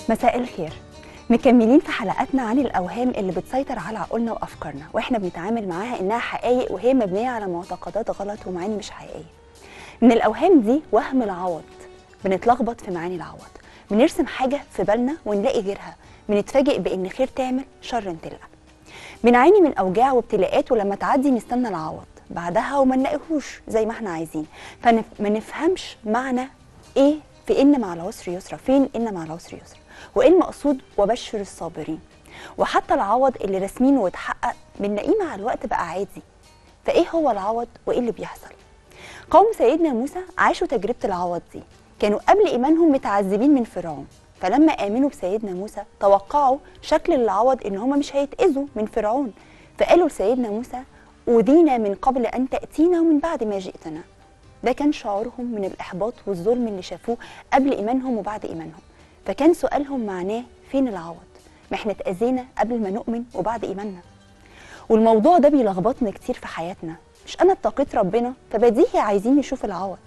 مساء الخير مكملين في حلقاتنا عن الاوهام اللي بتسيطر على عقولنا وافكارنا واحنا بنتعامل معاها انها حقائق وهي مبنيه على معتقدات غلط ومعاني مش حقيقيه من الاوهام دي وهم العوض بنتلخبط في معاني العوض بنرسم حاجه في بالنا ونلاقي غيرها بنتفاجئ بان خير تعمل شر تلقى بنعاني من اوجاع وابتلاءات ولما تعدي نستنى العوض بعدها وما نلاقيهوش زي ما احنا عايزين فما نفهمش معنى ايه في ان مع العسر يسرا فين ان مع العسر يسرا وايه المقصود وبشر الصابرين وحتى العوض اللي راسمينه واتحقق بنلاقيه مع الوقت بقى عادي فايه هو العوض وايه اللي بيحصل قوم سيدنا موسى عاشوا تجربه العوض دي كانوا قبل ايمانهم متعذبين من فرعون فلما امنوا بسيدنا موسى توقعوا شكل العوض ان هم مش هيتاذوا من فرعون فقالوا لسيدنا موسى اوذينا من قبل ان تاتينا ومن بعد ما جئتنا ده كان شعورهم من الاحباط والظلم اللي شافوه قبل ايمانهم وبعد ايمانهم فكان سؤالهم معناه فين العوض ما احنا اتاذينا قبل ما نؤمن وبعد ايماننا والموضوع ده بيلخبطنا كتير في حياتنا مش انا اتقيت ربنا فبديهي عايزين نشوف العوض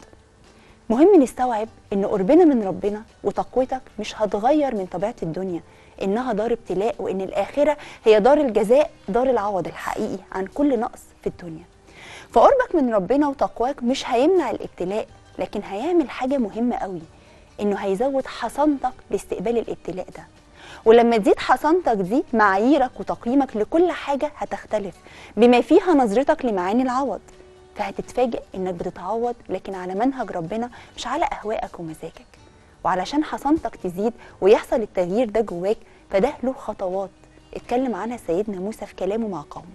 مهم نستوعب ان قربنا من ربنا وتقوتك مش هتغير من طبيعه الدنيا انها دار ابتلاء وان الاخره هي دار الجزاء دار العوض الحقيقي عن كل نقص في الدنيا فقربك من ربنا وتقواك مش هيمنع الابتلاء لكن هيعمل حاجه مهمه قوي انه هيزود حصانتك لاستقبال الابتلاء ده ولما تزيد حصانتك دي معاييرك وتقييمك لكل حاجه هتختلف بما فيها نظرتك لمعاني العوض فهتتفاجئ انك بتتعوض لكن على منهج ربنا مش على اهوائك ومزاجك وعلشان حصانتك تزيد ويحصل التغيير ده جواك فده له خطوات اتكلم عنها سيدنا موسى في كلامه مع قومه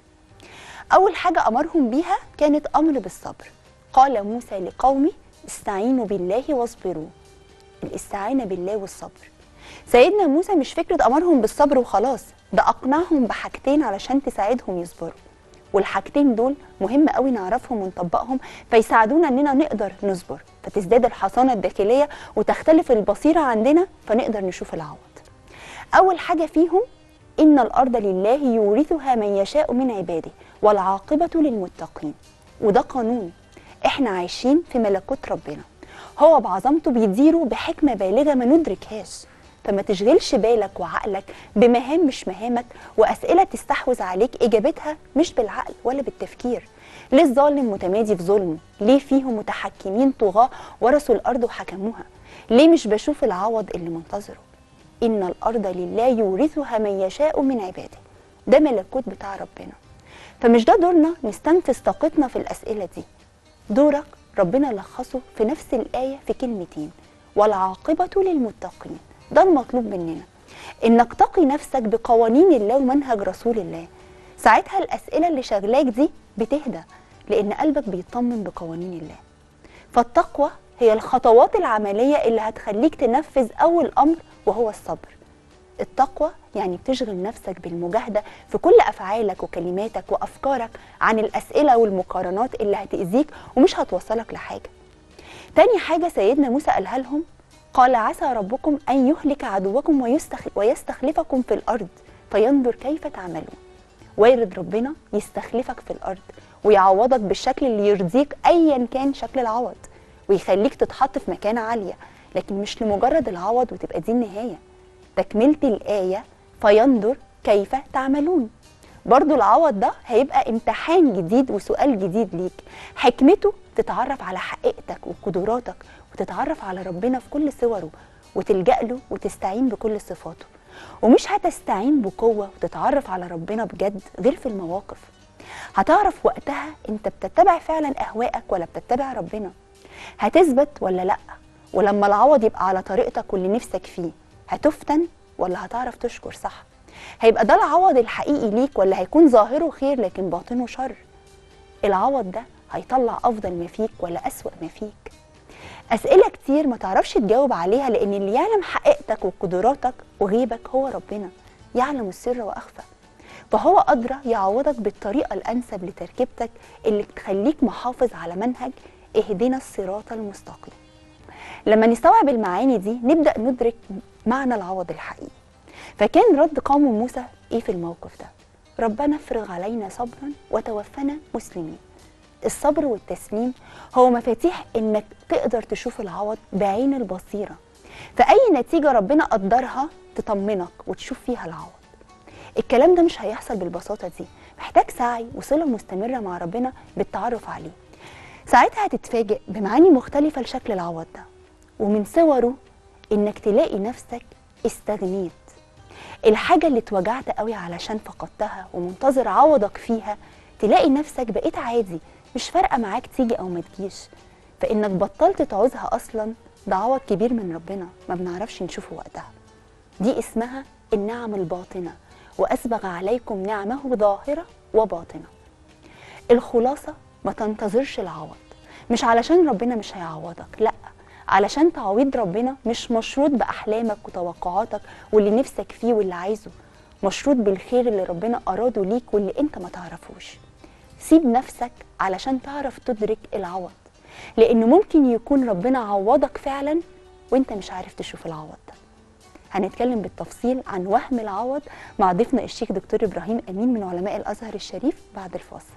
اول حاجه امرهم بيها كانت امر بالصبر قال موسى لقومه استعينوا بالله واصبروا الاستعانه بالله والصبر سيدنا موسى مش فكره امرهم بالصبر وخلاص ده اقنعهم بحاجتين علشان تساعدهم يصبروا والحاجتين دول مهم قوي نعرفهم ونطبقهم فيساعدونا اننا نقدر نصبر فتزداد الحصانه الداخليه وتختلف البصيره عندنا فنقدر نشوف العوض اول حاجه فيهم ان الارض لله يورثها من يشاء من عباده والعاقبه للمتقين وده قانون احنا عايشين في ملكوت ربنا هو بعظمته بيديره بحكمه بالغه ما ندركهاش فما تشغلش بالك وعقلك بمهام مش مهامك واسئله تستحوذ عليك اجابتها مش بالعقل ولا بالتفكير ليه الظالم متمادي في ظلمه ليه فيهم متحكمين طغاه ورثوا الارض وحكموها ليه مش بشوف العوض اللي منتظره ان الارض لله يورثها من يشاء من عباده ده ملكوت بتاع ربنا فمش ده دورنا نستنفذ طاقتنا في الاسئله دي دورك ربنا لخصه في نفس الايه في كلمتين والعاقبه للمتقين ده المطلوب مننا انك تقي نفسك بقوانين الله ومنهج رسول الله ساعتها الاسئله اللي شغلاك دي بتهدى لان قلبك بيطمن بقوانين الله فالتقوى هي الخطوات العمليه اللي هتخليك تنفذ اول امر وهو الصبر التقوى يعني بتشغل نفسك بالمجاهده في كل افعالك وكلماتك وافكارك عن الاسئله والمقارنات اللي هتاذيك ومش هتوصلك لحاجه تاني حاجه سيدنا موسى قالها لهم قال عسى ربكم أن يهلك عدوكم ويستخلفكم في الأرض فينظر كيف تعملون وارد ربنا يستخلفك في الأرض ويعوضك بالشكل اللي يرضيك أيا كان شكل العوض ويخليك تتحط في مكانة عالية لكن مش لمجرد العوض وتبقى دي النهاية تكملة الآية فينظر كيف تعملون برضو العوض ده هيبقى امتحان جديد وسؤال جديد ليك حكمته تتعرف على حقيقتك وقدراتك وتتعرف على ربنا في كل صوره وتلجأ له وتستعين بكل صفاته ومش هتستعين بقوة وتتعرف على ربنا بجد غير في المواقف هتعرف وقتها انت بتتبع فعلا اهوائك ولا بتتبع ربنا هتثبت ولا لا ولما العوض يبقى على طريقتك واللي نفسك فيه هتفتن ولا هتعرف تشكر صح هيبقى ده العوض الحقيقي ليك ولا هيكون ظاهره خير لكن باطنه شر العوض ده هيطلع افضل ما فيك ولا اسوأ ما فيك أسئلة كتير ما تعرفش تجاوب عليها لأن اللي يعلم حقيقتك وقدراتك وغيبك هو ربنا يعلم السر وأخفى فهو أدرى يعوضك بالطريقة الأنسب لتركيبتك اللي تخليك محافظ على منهج اهدنا الصراط المستقيم لما نستوعب المعاني دي نبدأ ندرك معنى العوض الحقيقي فكان رد قوم موسى ايه في الموقف ده ربنا افرغ علينا صبرا وتوفنا مسلمين الصبر والتسليم هو مفاتيح انك تقدر تشوف العوض بعين البصيره فاي نتيجه ربنا قدرها تطمنك وتشوف فيها العوض الكلام ده مش هيحصل بالبساطه دي محتاج سعي وصله مستمره مع ربنا بالتعرف عليه ساعتها هتتفاجئ بمعاني مختلفه لشكل العوض ده ومن صوره انك تلاقي نفسك استغنيت الحاجه اللي اتوجعت قوي علشان فقدتها ومنتظر عوضك فيها تلاقي نفسك بقيت عادي مش فارقه معاك تيجي او ما تجيش فانك بطلت تعوزها اصلا ده عوض كبير من ربنا ما بنعرفش نشوفه وقتها دي اسمها النعم الباطنه واسبغ عليكم نعمه ظاهره وباطنه الخلاصه ما تنتظرش العوض مش علشان ربنا مش هيعوضك لا علشان تعويض ربنا مش مشروط باحلامك وتوقعاتك واللي نفسك فيه واللي عايزه مشروط بالخير اللي ربنا اراده ليك واللي انت ما تعرفوش سيب نفسك علشان تعرف تدرك العوض لانه ممكن يكون ربنا عوضك فعلا وانت مش عارف تشوف العوض ده هنتكلم بالتفصيل عن وهم العوض مع ضيفنا الشيخ دكتور ابراهيم امين من علماء الازهر الشريف بعد الفاصل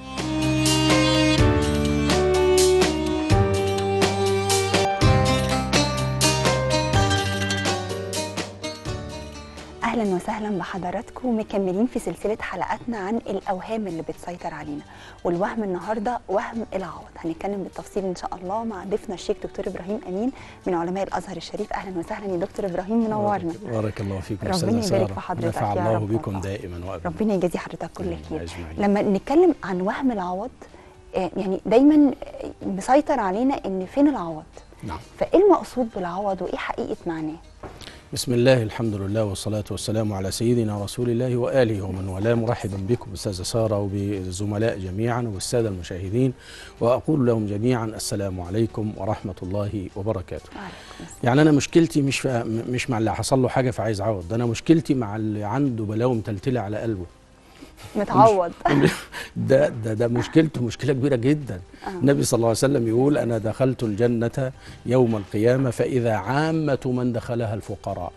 اهلا وسهلا بحضراتكم مكملين في سلسله حلقاتنا عن الاوهام اللي بتسيطر علينا والوهم النهارده وهم العوض هنتكلم بالتفصيل ان شاء الله مع ضيفنا الشيخ دكتور ابراهيم امين من علماء الازهر الشريف اهلا وسهلا يا دكتور ابراهيم منورنا بارك الله فيكم ربنا أستاذة يبارك سارة. في حضرتك نفع يا الله رب بكم والله. دائما وابدا ربنا يجازي حضرتك كل آمين خير أجمعين. لما نتكلم عن وهم العوض آه، يعني دايما آه، مسيطر علينا ان فين العوض نعم فايه المقصود بالعوض وايه حقيقه معناه بسم الله الحمد لله والصلاة والسلام على سيدنا رسول الله وآله ومن والاه مرحبا بكم أستاذة سارة وبالزملاء جميعا والسادة المشاهدين وأقول لهم جميعا السلام عليكم ورحمة الله وبركاته وعليكم السلام. يعني أنا مشكلتي مش فا مش مع اللي حصل له حاجة فعايز عوض ده أنا مشكلتي مع اللي عنده بلاوي متلتلة على قلبه متعوض ده ده ده مشكلته مشكله كبيره جدا آه. النبي صلى الله عليه وسلم يقول انا دخلت الجنه يوم القيامه فاذا عامه من دخلها الفقراء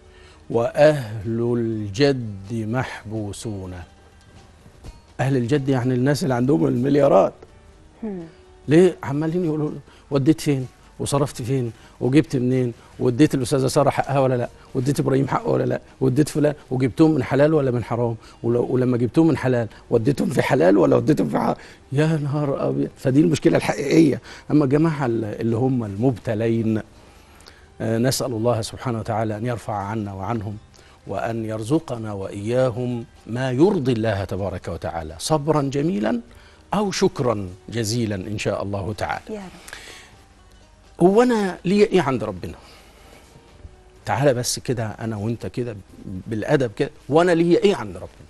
واهل الجد محبوسون اهل الجد يعني الناس اللي عندهم المليارات هم. ليه عمالين يقولوا له وديت فين وصرفت فين وجبت منين واديت الاستاذه ساره حقها ولا لا واديت ابراهيم حقه ولا لا واديت فلان وجبتهم من حلال ولا من حرام ولو ولما جبتهم من حلال وديتهم في حلال ولا وديتهم في حرام يا نهار ابيض فدي المشكله الحقيقيه اما الجماعه اللي هم المبتلين آه، نسال الله سبحانه وتعالى ان يرفع عنا وعنهم وان يرزقنا واياهم ما يرضي الله تبارك وتعالى صبرا جميلا او شكرا جزيلا ان شاء الله تعالى يا رب هو انا ليا ايه عند ربنا تعالى بس كده انا وانت كده بالادب كده وانا ليا ايه عند ربنا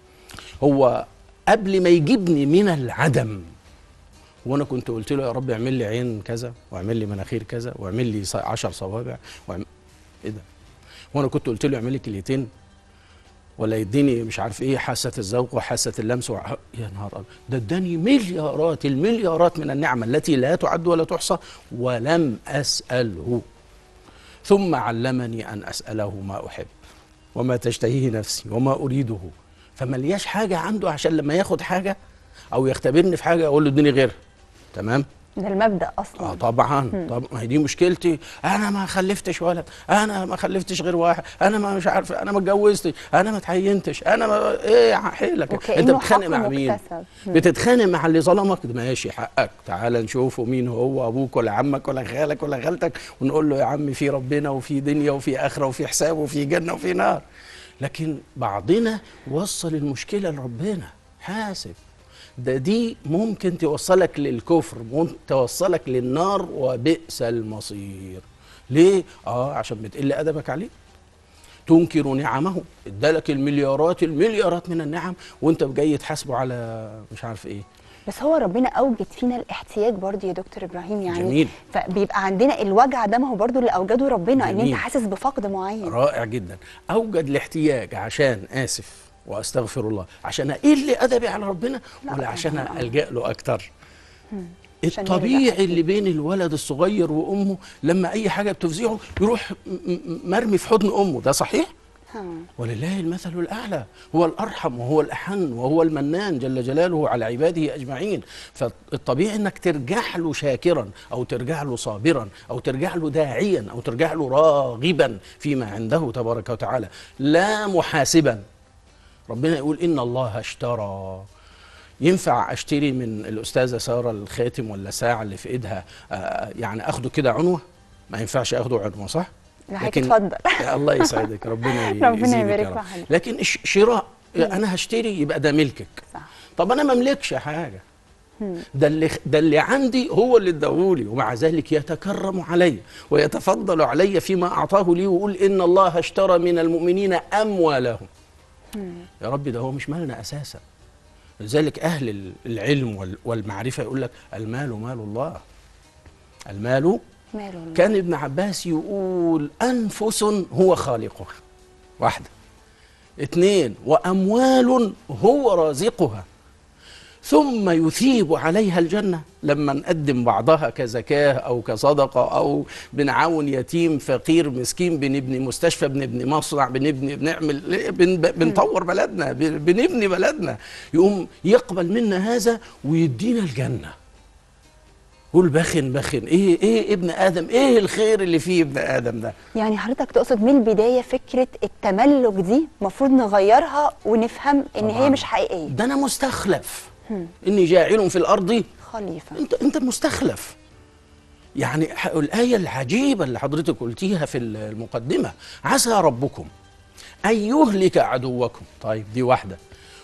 هو قبل ما يجيبني من العدم وانا كنت قلت له يا رب اعمل لي عين كذا واعمل لي مناخير كذا واعمل لي ص- عشر صوابع واعمل ايه ده وانا كنت قلت له اعمل لي كليتين ولا يديني مش عارف ايه حاسه الذوق وحاسه اللمس وح... يا نهار ابيض ده اداني مليارات المليارات من النعم التي لا تعد ولا تحصى ولم اساله ثم علمني ان اساله ما احب وما تشتهيه نفسي وما اريده فما لياش حاجه عنده عشان لما ياخد حاجه او يختبرني في حاجه اقول له اديني غيرها تمام ده المبدا اه اصلا طبعا طب ما هي دي مشكلتي انا ما خلفتش ولد انا ما خلفتش غير واحد انا ما مش عارف انا ما اتجوزتش انا ما اتعينتش انا ما ايه حيلك انت وكأنه بتتخانق حق مع مين مكتسب. مم. بتتخانق مع اللي ظلمك ده ماشي حقك تعال نشوفه مين هو ابوك ولا عمك ولا خالك ولا خالتك ونقول له يا عم في ربنا وفي دنيا وفي اخره وفي حساب وفي جنه وفي نار لكن بعضنا وصل المشكله لربنا حاسب ده دي ممكن توصلك للكفر ممكن توصلك للنار وبئس المصير ليه اه عشان بتقل ادبك عليه تنكر نعمه ادالك المليارات المليارات من النعم وانت جاي تحاسبه على مش عارف ايه بس هو ربنا اوجد فينا الاحتياج برضه يا دكتور ابراهيم يعني جميل. فبيبقى عندنا الوجع ده ما هو برضه اللي اوجده ربنا ان انت جميل. حاسس بفقد معين رائع جدا اوجد الاحتياج عشان اسف واستغفر الله عشان اقل ادبي على ربنا لا ولا عشان طبعاً. الجا له اكتر عشان يرجع الطبيعي أكيد. اللي بين الولد الصغير وامه لما اي حاجه بتفزعه يروح م- م- مرمي في حضن امه ده صحيح ها. ولله المثل الأعلى هو الأرحم وهو الأحن وهو المنان جل جلاله على عباده أجمعين فالطبيعي أنك ترجع له شاكرا أو ترجع له صابرا أو ترجع له داعيا أو ترجع له راغبا فيما عنده تبارك وتعالى لا محاسبا ربنا يقول إن الله اشترى ينفع اشتري من الاستاذه ساره الخاتم ولا الساعه اللي في ايدها آه، يعني اخده كده عنوه ما ينفعش اخده عنوه صح لا، اتفضل. يا الله يسعدك ربنا ي- ربنا يزيدك يبارك يا رب. في حضرتك. لكن الش- شراء انا هشتري يبقى ده ملكك صح طب انا ما املكش حاجه ده اللي ده اللي عندي هو اللي اداهولي ومع ذلك يتكرم علي ويتفضل علي فيما اعطاه لي ويقول ان الله اشترى من المؤمنين اموالهم يا رب ده هو مش مالنا اساسا لذلك اهل ال- العلم وال- والمعرفه يقول لك المال مال الله المال ماله الله. كان ابن عباس يقول أنفس هو خالقها واحدة اثنين وأموال هو رازقها ثم يثيب عليها الجنة لما نقدم بعضها كزكاة أو كصدقة أو بنعاون يتيم فقير مسكين بنبني مستشفى بنبني مصنع بنبني بنعمل بن بنطور بلدنا بن- بنبني بلدنا يقوم يقبل منا هذا ويدينا الجنة قول بخن بخن ايه ايه ابن ادم ايه الخير اللي فيه ابن ادم ده يعني حضرتك تقصد من البدايه فكره التملك دي المفروض نغيرها ونفهم ان هي طبعاً. مش حقيقيه ده انا مستخلف اني جاعل في الارض خليفه انت انت مستخلف يعني ح- الايه العجيبه اللي حضرتك قلتيها في المقدمه عسى ربكم ان يهلك عدوكم طيب دي واحده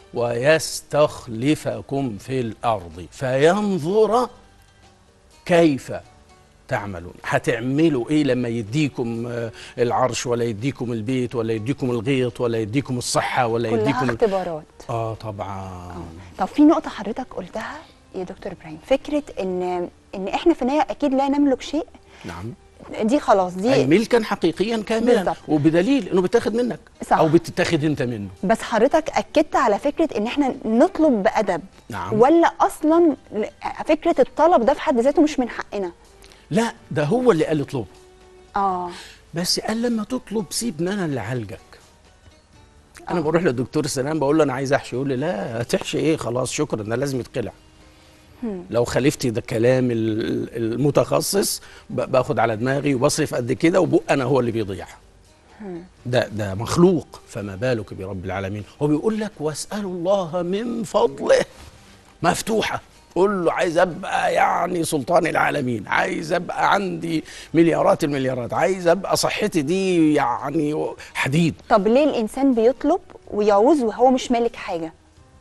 ويستخلفكم في الارض فينظر كيف تعملون هتعملوا ايه لما يديكم آه، العرش ولا يديكم البيت ولا يديكم الغيط ولا يديكم الصحه ولا كلها يديكم ال- اختبارات اه طبعا طب في نقطه حضرتك قلتها يا دكتور ابراهيم فكره ان ان احنا في النهايه اكيد لا نملك شيء نعم دي خلاص أي دي ملكا حقيقيا كاملا بالظبط. وبدليل انه بيتاخد منك صح. او بتتاخد انت منه بس حضرتك اكدت على فكره ان احنا نطلب بادب نعم. ولا اصلا ل- فكره الطلب ده في حد ذاته مش من حقنا لا ده هو اللي قال اطلبه اه بس قال لما تطلب سيبني انا اللي اعالجك انا بروح للدكتور سلام بقول له انا عايز احشي يقول لي لا هتحشي ايه خلاص شكرا ده لازم يتقلع لو خالفتي ده كلام ال- المتخصص ب- باخد على دماغي وبصرف قد كده وبق انا هو اللي بيضيع ده ده مخلوق فما بالك برب العالمين هو بيقول لك واسالوا الله من فضله مفتوحه قول له عايز ابقى يعني سلطان العالمين عايز ابقى عندي مليارات المليارات عايز ابقى صحتي دي يعني حديد طب ليه الانسان بيطلب ويعوز وهو مش مالك حاجه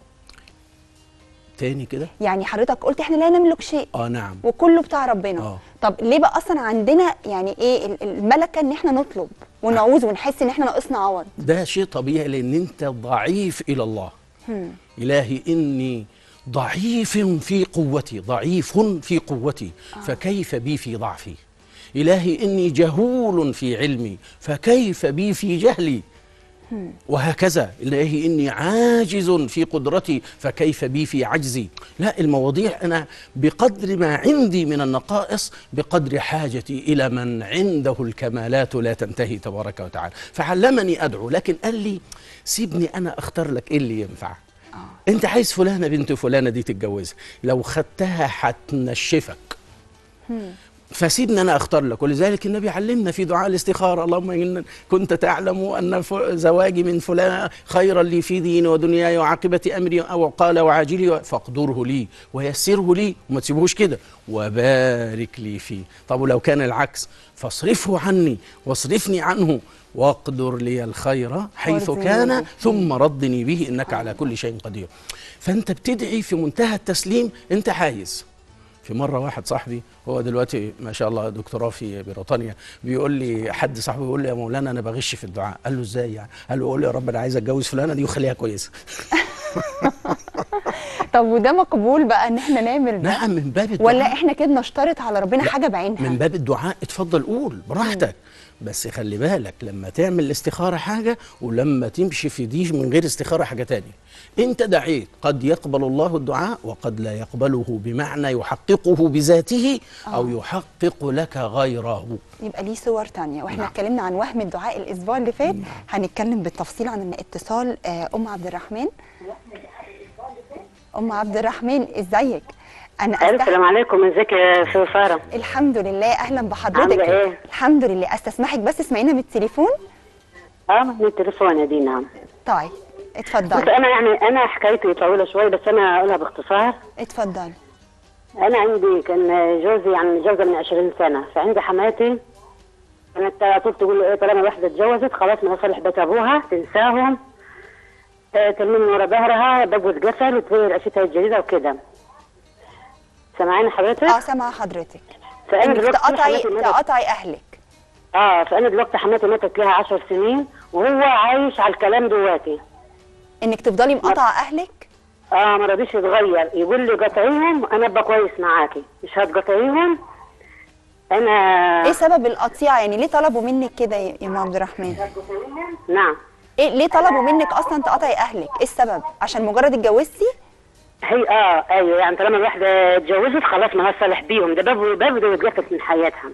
تاني كده يعني حضرتك قلت احنا لا نملك شيء اه نعم وكله بتاع ربنا آه. طب ليه بقى اصلا عندنا يعني ايه ال- الملكه ان احنا نطلب ونعوز ونحس ان احنا ناقصنا عوض ده شيء طبيعي لان انت ضعيف الى الله الهي اني ضعيف في قوتي ضعيف في قوتي فكيف بي في ضعفي الهي اني جهول في علمي فكيف بي في جهلي وهكذا إلهي إني عاجز في قدرتي فكيف بي في عجزي لا المواضيع أنا بقدر ما عندي من النقائص بقدر حاجتي إلى من عنده الكمالات لا تنتهي تبارك وتعالى فعلمني أدعو لكن قال لي سيبني أنا أختار لك إيه اللي ينفع أنت عايز فلانة بنت فلانة دي تتجوزها لو خدتها هتنشفك فسيبني انا اختار لك ولذلك النبي علمنا في دعاء الاستخاره اللهم ان كنت تعلم ان ف- زواجي من فلان خيرا لي في ديني ودنياي وعاقبه امري او قال وعاجلي فاقدره لي ويسره لي وما تسيبوش كده وبارك لي فيه طب ولو كان العكس فاصرفه عني واصرفني عنه واقدر لي الخير حيث وارزقني كان به. ثم ردني به انك على كل شيء قدير فانت بتدعي في منتهى التسليم انت عايز في مره واحد صاحبي هو دلوقتي ما شاء الله دكتوراه في بريطانيا بيقول لي حد صاحبي بيقول لي يا مولانا انا بغش في الدعاء قال له ازاي يعني قال له قول لي يا رب انا عايز اتجوز فلانه دي وخليها كويسه طب وده مقبول بقى ان احنا نعمل ده نعم من باب الدعاء ولا احنا كده نشترط على ربنا لا، حاجه بعينها من باب الدعاء اتفضل قول براحتك بس خلي بالك لما تعمل الاستخاره حاجه ولما تمشي في دي من غير استخاره حاجه تانية انت دعيت قد يقبل الله الدعاء وقد لا يقبله بمعنى يحققه بذاته او يحقق لك غيره يبقى ليه صور تانية واحنا نعم. اتكلمنا عن وهم الدعاء الاسبوع اللي فات هنتكلم بالتفصيل عن اتصال آه، ام عبد الرحمن ام عبد الرحمن ازيك انا ألو، أستح... السلام عليكم ازيك يا سارة الحمد لله اهلا بحضرتك عاملة إيه؟ الحمد لله استسمحك بس اسمعينا بالتليفون اه من التليفون يا دي نعم طيب بس اتفضلي انا يعني انا حكايتي طويله شوي بس انا اقولها باختصار اتفضلي انا عندي كان جوزي يعني متجوزه من 20 سنه فعندي حماتي كانت على طول تقول له ايه طالما واحده اتجوزت خلاص ما صالح بيت ابوها تنساهم آه، ترمي من ورا ظهرها بجوز قفل وتغير عيشتها الجديده وكده سامعاني حضرتك؟ اه سامعه حضرتك فانا انك دلوقتي تقطعي حماتي ماتت- تقطعي اهلك اه فانا دلوقتي حماتي ماتت لها 10 سنين وهو عايش على الكلام دلوقتي انك تفضلي مقاطعه اهلك اه ما رضيش يتغير يقول لي قطعيهم انا ابقى كويس معاكي مش هتقطعيهم انا ايه سبب القطيعه يعني ليه طلبوا منك كده يا يا ام عبد الرحمن نعم ايه ليه طلبوا منك اصلا تقطعي اهلك ايه السبب عشان مجرد اتجوزتي هي اه ايوه يعني طالما الواحده اتجوزت خلاص ما هو صالح بيهم ده باب باب ده يتقفل من حياتها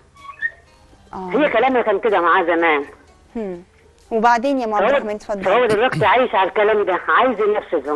اه هي كلامها كان كده معاه زمان هم. وبعدين يا ام عبد فهو- الرحمن فهو اتفضلي دلوقتي عايش على الكلام ده عايز ينفذه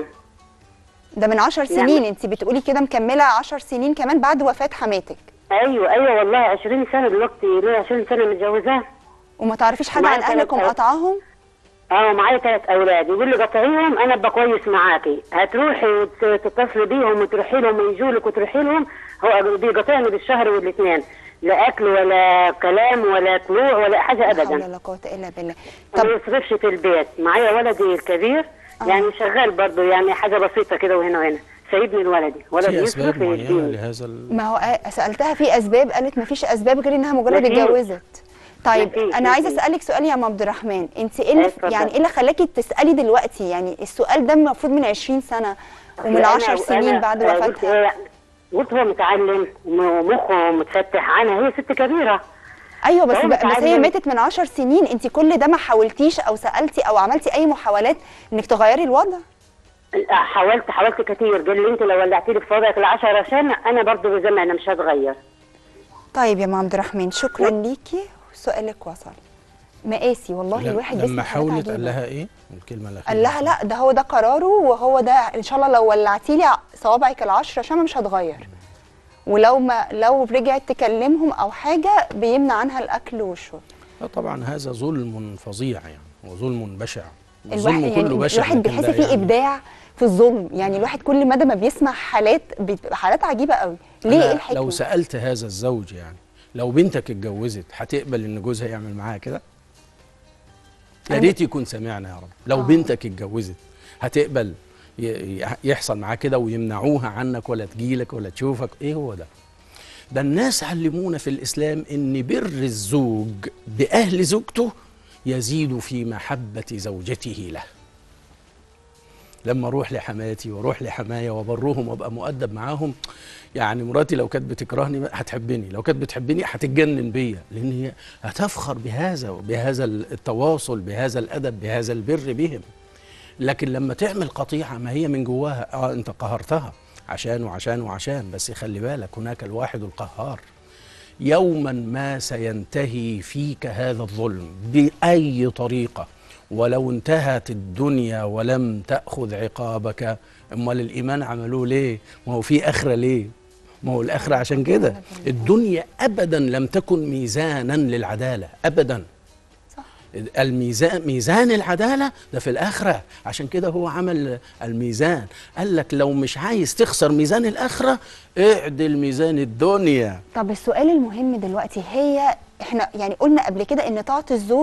ده من عشر سنين انت بتقولي كده مكمله عشر سنين كمان بعد وفاه حماتك ايوه ايوه والله 20 سنه دلوقتي ليه 20 سنه متجوزاه وما تعرفيش حاجه معايا عن اهلك تلات- ومقاطعاهم اه معايا ثلاث اولاد يقول لي قطعيهم انا ابقى كويس معاكي هتروحي وتتصلي بيهم وتروحي لهم ويجوا لك وتروحي لهم هو بيقطعني بالشهر والاثنين لا اكل ولا كلام ولا طلوع ولا حاجه لا حول ابدا ولا قوه الا بالله ما طب بيصرفش في البيت معايا ولدي الكبير يعني شغال برضه يعني حاجه بسيطه كده وهنا وهنا سايبني لولدي ولدي في يصرف اسباب معينه ويديني لهذا ال... ما هو آه، سالتها في اسباب قالت ما فيش اسباب غير انها مجرد مفيش. اتجوزت طيب مفيش، انا عايزه مفيش. اسالك سؤال يا ام عبد الرحمن انت ايه اللي اتفضل. يعني ايه اللي خلاكي تسالي دلوقتي يعني السؤال ده المفروض من 20 سنه ومن أنا- 10 سنين أنا- بعد آه، قلت وفاتها إيه، قلت هو متعلم ومخه متفتح عنها هي ست كبيره ايوه بس هو بس هي متعلم. ماتت من 10 سنين انت كل ده ما حاولتيش او سالتي او عملتي اي محاولات انك تغيري الوضع حاولت حاولت كتير قال لي انت لو ولعتي لي في وضعك العشرة عشان انا برضه بزمن انا مش هتغير طيب يا ام عبد الرحمن شكرا ليكي سؤالك وصل مقاسي والله لا- الواحد لما بيسمع حاجات حاولت عجيبة. قال لها ايه الكلمه الاخيره قال لها لا ده هو ده قراره وهو ده ان شاء الله لو ولعتي لي صوابعك العشرة شمع مش هتغير ولو ما لو رجعت تكلمهم او حاجه بيمنع عنها الاكل والشرب لا طبعا هذا ظلم فظيع يعني وظلم بشع الواحد الظلم يعني كله بشع الواحد لكن بيحس لا فيه يعني. ابداع في الظلم يعني الواحد كل مدى ما بيسمع حالات بتبقى حالات عجيبه قوي ليه أنا ايه الحكمه لو سالت هذا الزوج يعني لو بنتك اتجوزت هتقبل ان جوزها يعمل معاها كده يا أنا- ريت يكون سمعنا يا رب لو آه. بنتك اتجوزت هتقبل ي- ي- يحصل معاها كده ويمنعوها عنك ولا تجيلك ولا تشوفك ايه هو ده ده الناس علمونا في الاسلام ان بر الزوج باهل زوجته يزيد في محبه زوجته له لما اروح لحماتي واروح لحمايا وابرهم وابقى مؤدب معاهم يعني مراتي لو كانت بتكرهني هتحبني لو كانت بتحبني هتتجنن بيا لان هي هتفخر بهذا وبهذا التواصل بهذا الادب بهذا البر بهم لكن لما تعمل قطيعه ما هي من جواها اه انت قهرتها عشان وعشان وعشان بس خلي بالك هناك الواحد القهار يوما ما سينتهي فيك هذا الظلم باي طريقه ولو انتهت الدنيا ولم تاخذ عقابك امال الايمان عملوه ليه ما هو في اخره ليه ما هو الاخره عشان كده الدنيا ابدا لم تكن ميزانا للعداله ابدا صح. الميزان ميزان العداله ده في الاخره عشان كده هو عمل الميزان قال لك لو مش عايز تخسر ميزان الاخره اعدل ميزان الدنيا طب السؤال المهم دلوقتي هي احنا يعني قلنا قبل كده ان طاعه الزوج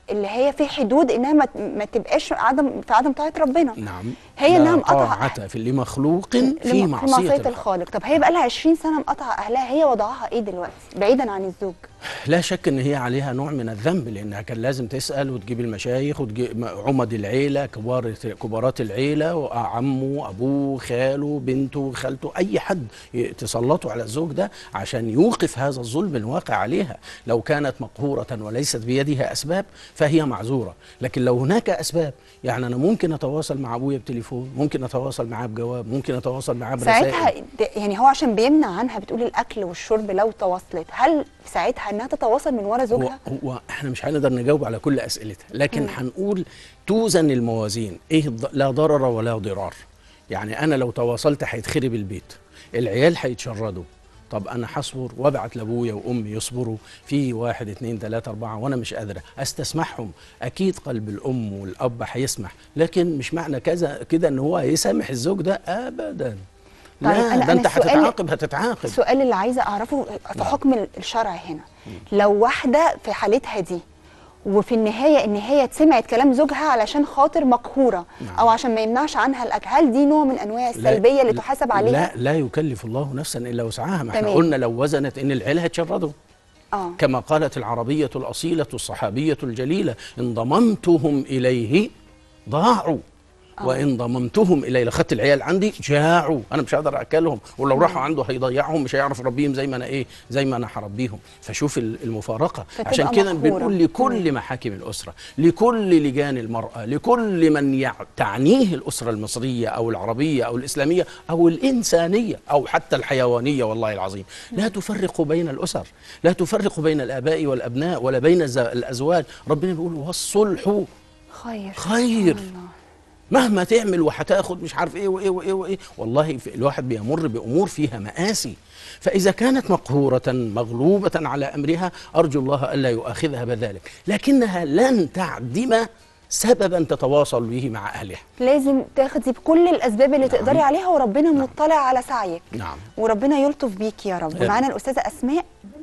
اللي هي في حدود انها ما, ما تبقاش عدم في عدم طاعه ربنا نعم هي لا انها مقاطعه طاعة في لمخلوق في لم- معصية الخالق الخالق طب هي بقى لها 20 سنه مقاطعه اهلها هي وضعها ايه دلوقتي بعيدا عن الزوج لا شك ان هي عليها نوع من الذنب لانها كان لازم تسال وتجيب المشايخ وتجيب عمد العيله كبار كبارات العيله وعمه ابوه خاله بنته خالته اي حد يتسلطوا على الزوج ده عشان يوقف هذا الظلم الواقع عليها لو كانت مقهوره وليست بيدها اسباب فهي معذوره لكن لو هناك اسباب يعني انا ممكن اتواصل مع ابويا بتليفون ممكن اتواصل معاه بجواب ممكن اتواصل معاه برسائل ساعتها د- يعني هو عشان بيمنع عنها بتقول الاكل والشرب لو تواصلت هل ساعتها انها تتواصل من ورا هو, زوجها هو احنا مش هنقدر نجاوب على كل اسئلتها لكن هنقول توزن الموازين ايه الض- لا ضرر ولا ضرار يعني انا لو تواصلت هيتخرب البيت العيال هيتشردوا طب انا هصبر وابعت لابويا وامي يصبروا في واحد اتنين تلاته اربعه وانا مش قادره استسمحهم اكيد قلب الام والاب هيسمح لكن مش معنى كذا كده ان هو يسامح الزوج ده ابدا طيب، لا أنا- ده أنا انت السؤال- هتتعاقب هتتعاقب السؤال اللي عايزه اعرفه في حكم ال- الشرع هنا لو واحده في حالتها دي وفي النهايه ان هي سمعت كلام زوجها علشان خاطر مقهوره نعم. او عشان ما يمنعش عنها الاكل هل دي نوع من انواع السلبيه اللي لا- تحاسب عليها لا لا يكلف الله نفسا الا وسعها ما احنا تمام. قلنا لو وزنت ان العيال هيتشردوا اه كما قالت العربية الأصيلة الصحابية الجليلة إن ضممتهم إليه ضاعوا وإن ضممتهم إليه لخدت العيال عندي جاعوا أنا مش هقدر أكلهم ولو راحوا عنده هيضيعهم مش هيعرف يربيهم زي ما أنا إيه زي ما أنا هربيهم فشوف ال- المفارقة فتبقى عشان كده مقهورة. بنقول لكل محاكم الأسرة لكل لجان المرأة لكل من يع- تعنيه الأسرة المصرية أو العربية أو الإسلامية أو الإنسانية أو حتى الحيوانية والله العظيم لا تفرق بين الأسر لا تفرق بين الآباء والأبناء ولا بين الز- الأزواج ربنا بيقول والصلح خير خير. سبحان الله. مهما تعمل وهتاخد مش عارف ايه وايه وايه وايه والله في الواحد بيمر بامور فيها مآسي فاذا كانت مقهوره مغلوبه على امرها ارجو الله الا يؤاخذها بذلك لكنها لن تعدم سببا تتواصل به مع اهلها لازم تاخدي بكل الاسباب اللي نعم. تقدري عليها وربنا مطلع على سعيك نعم وربنا يلطف بيك يا رب آمين. معانا الاستاذه اسماء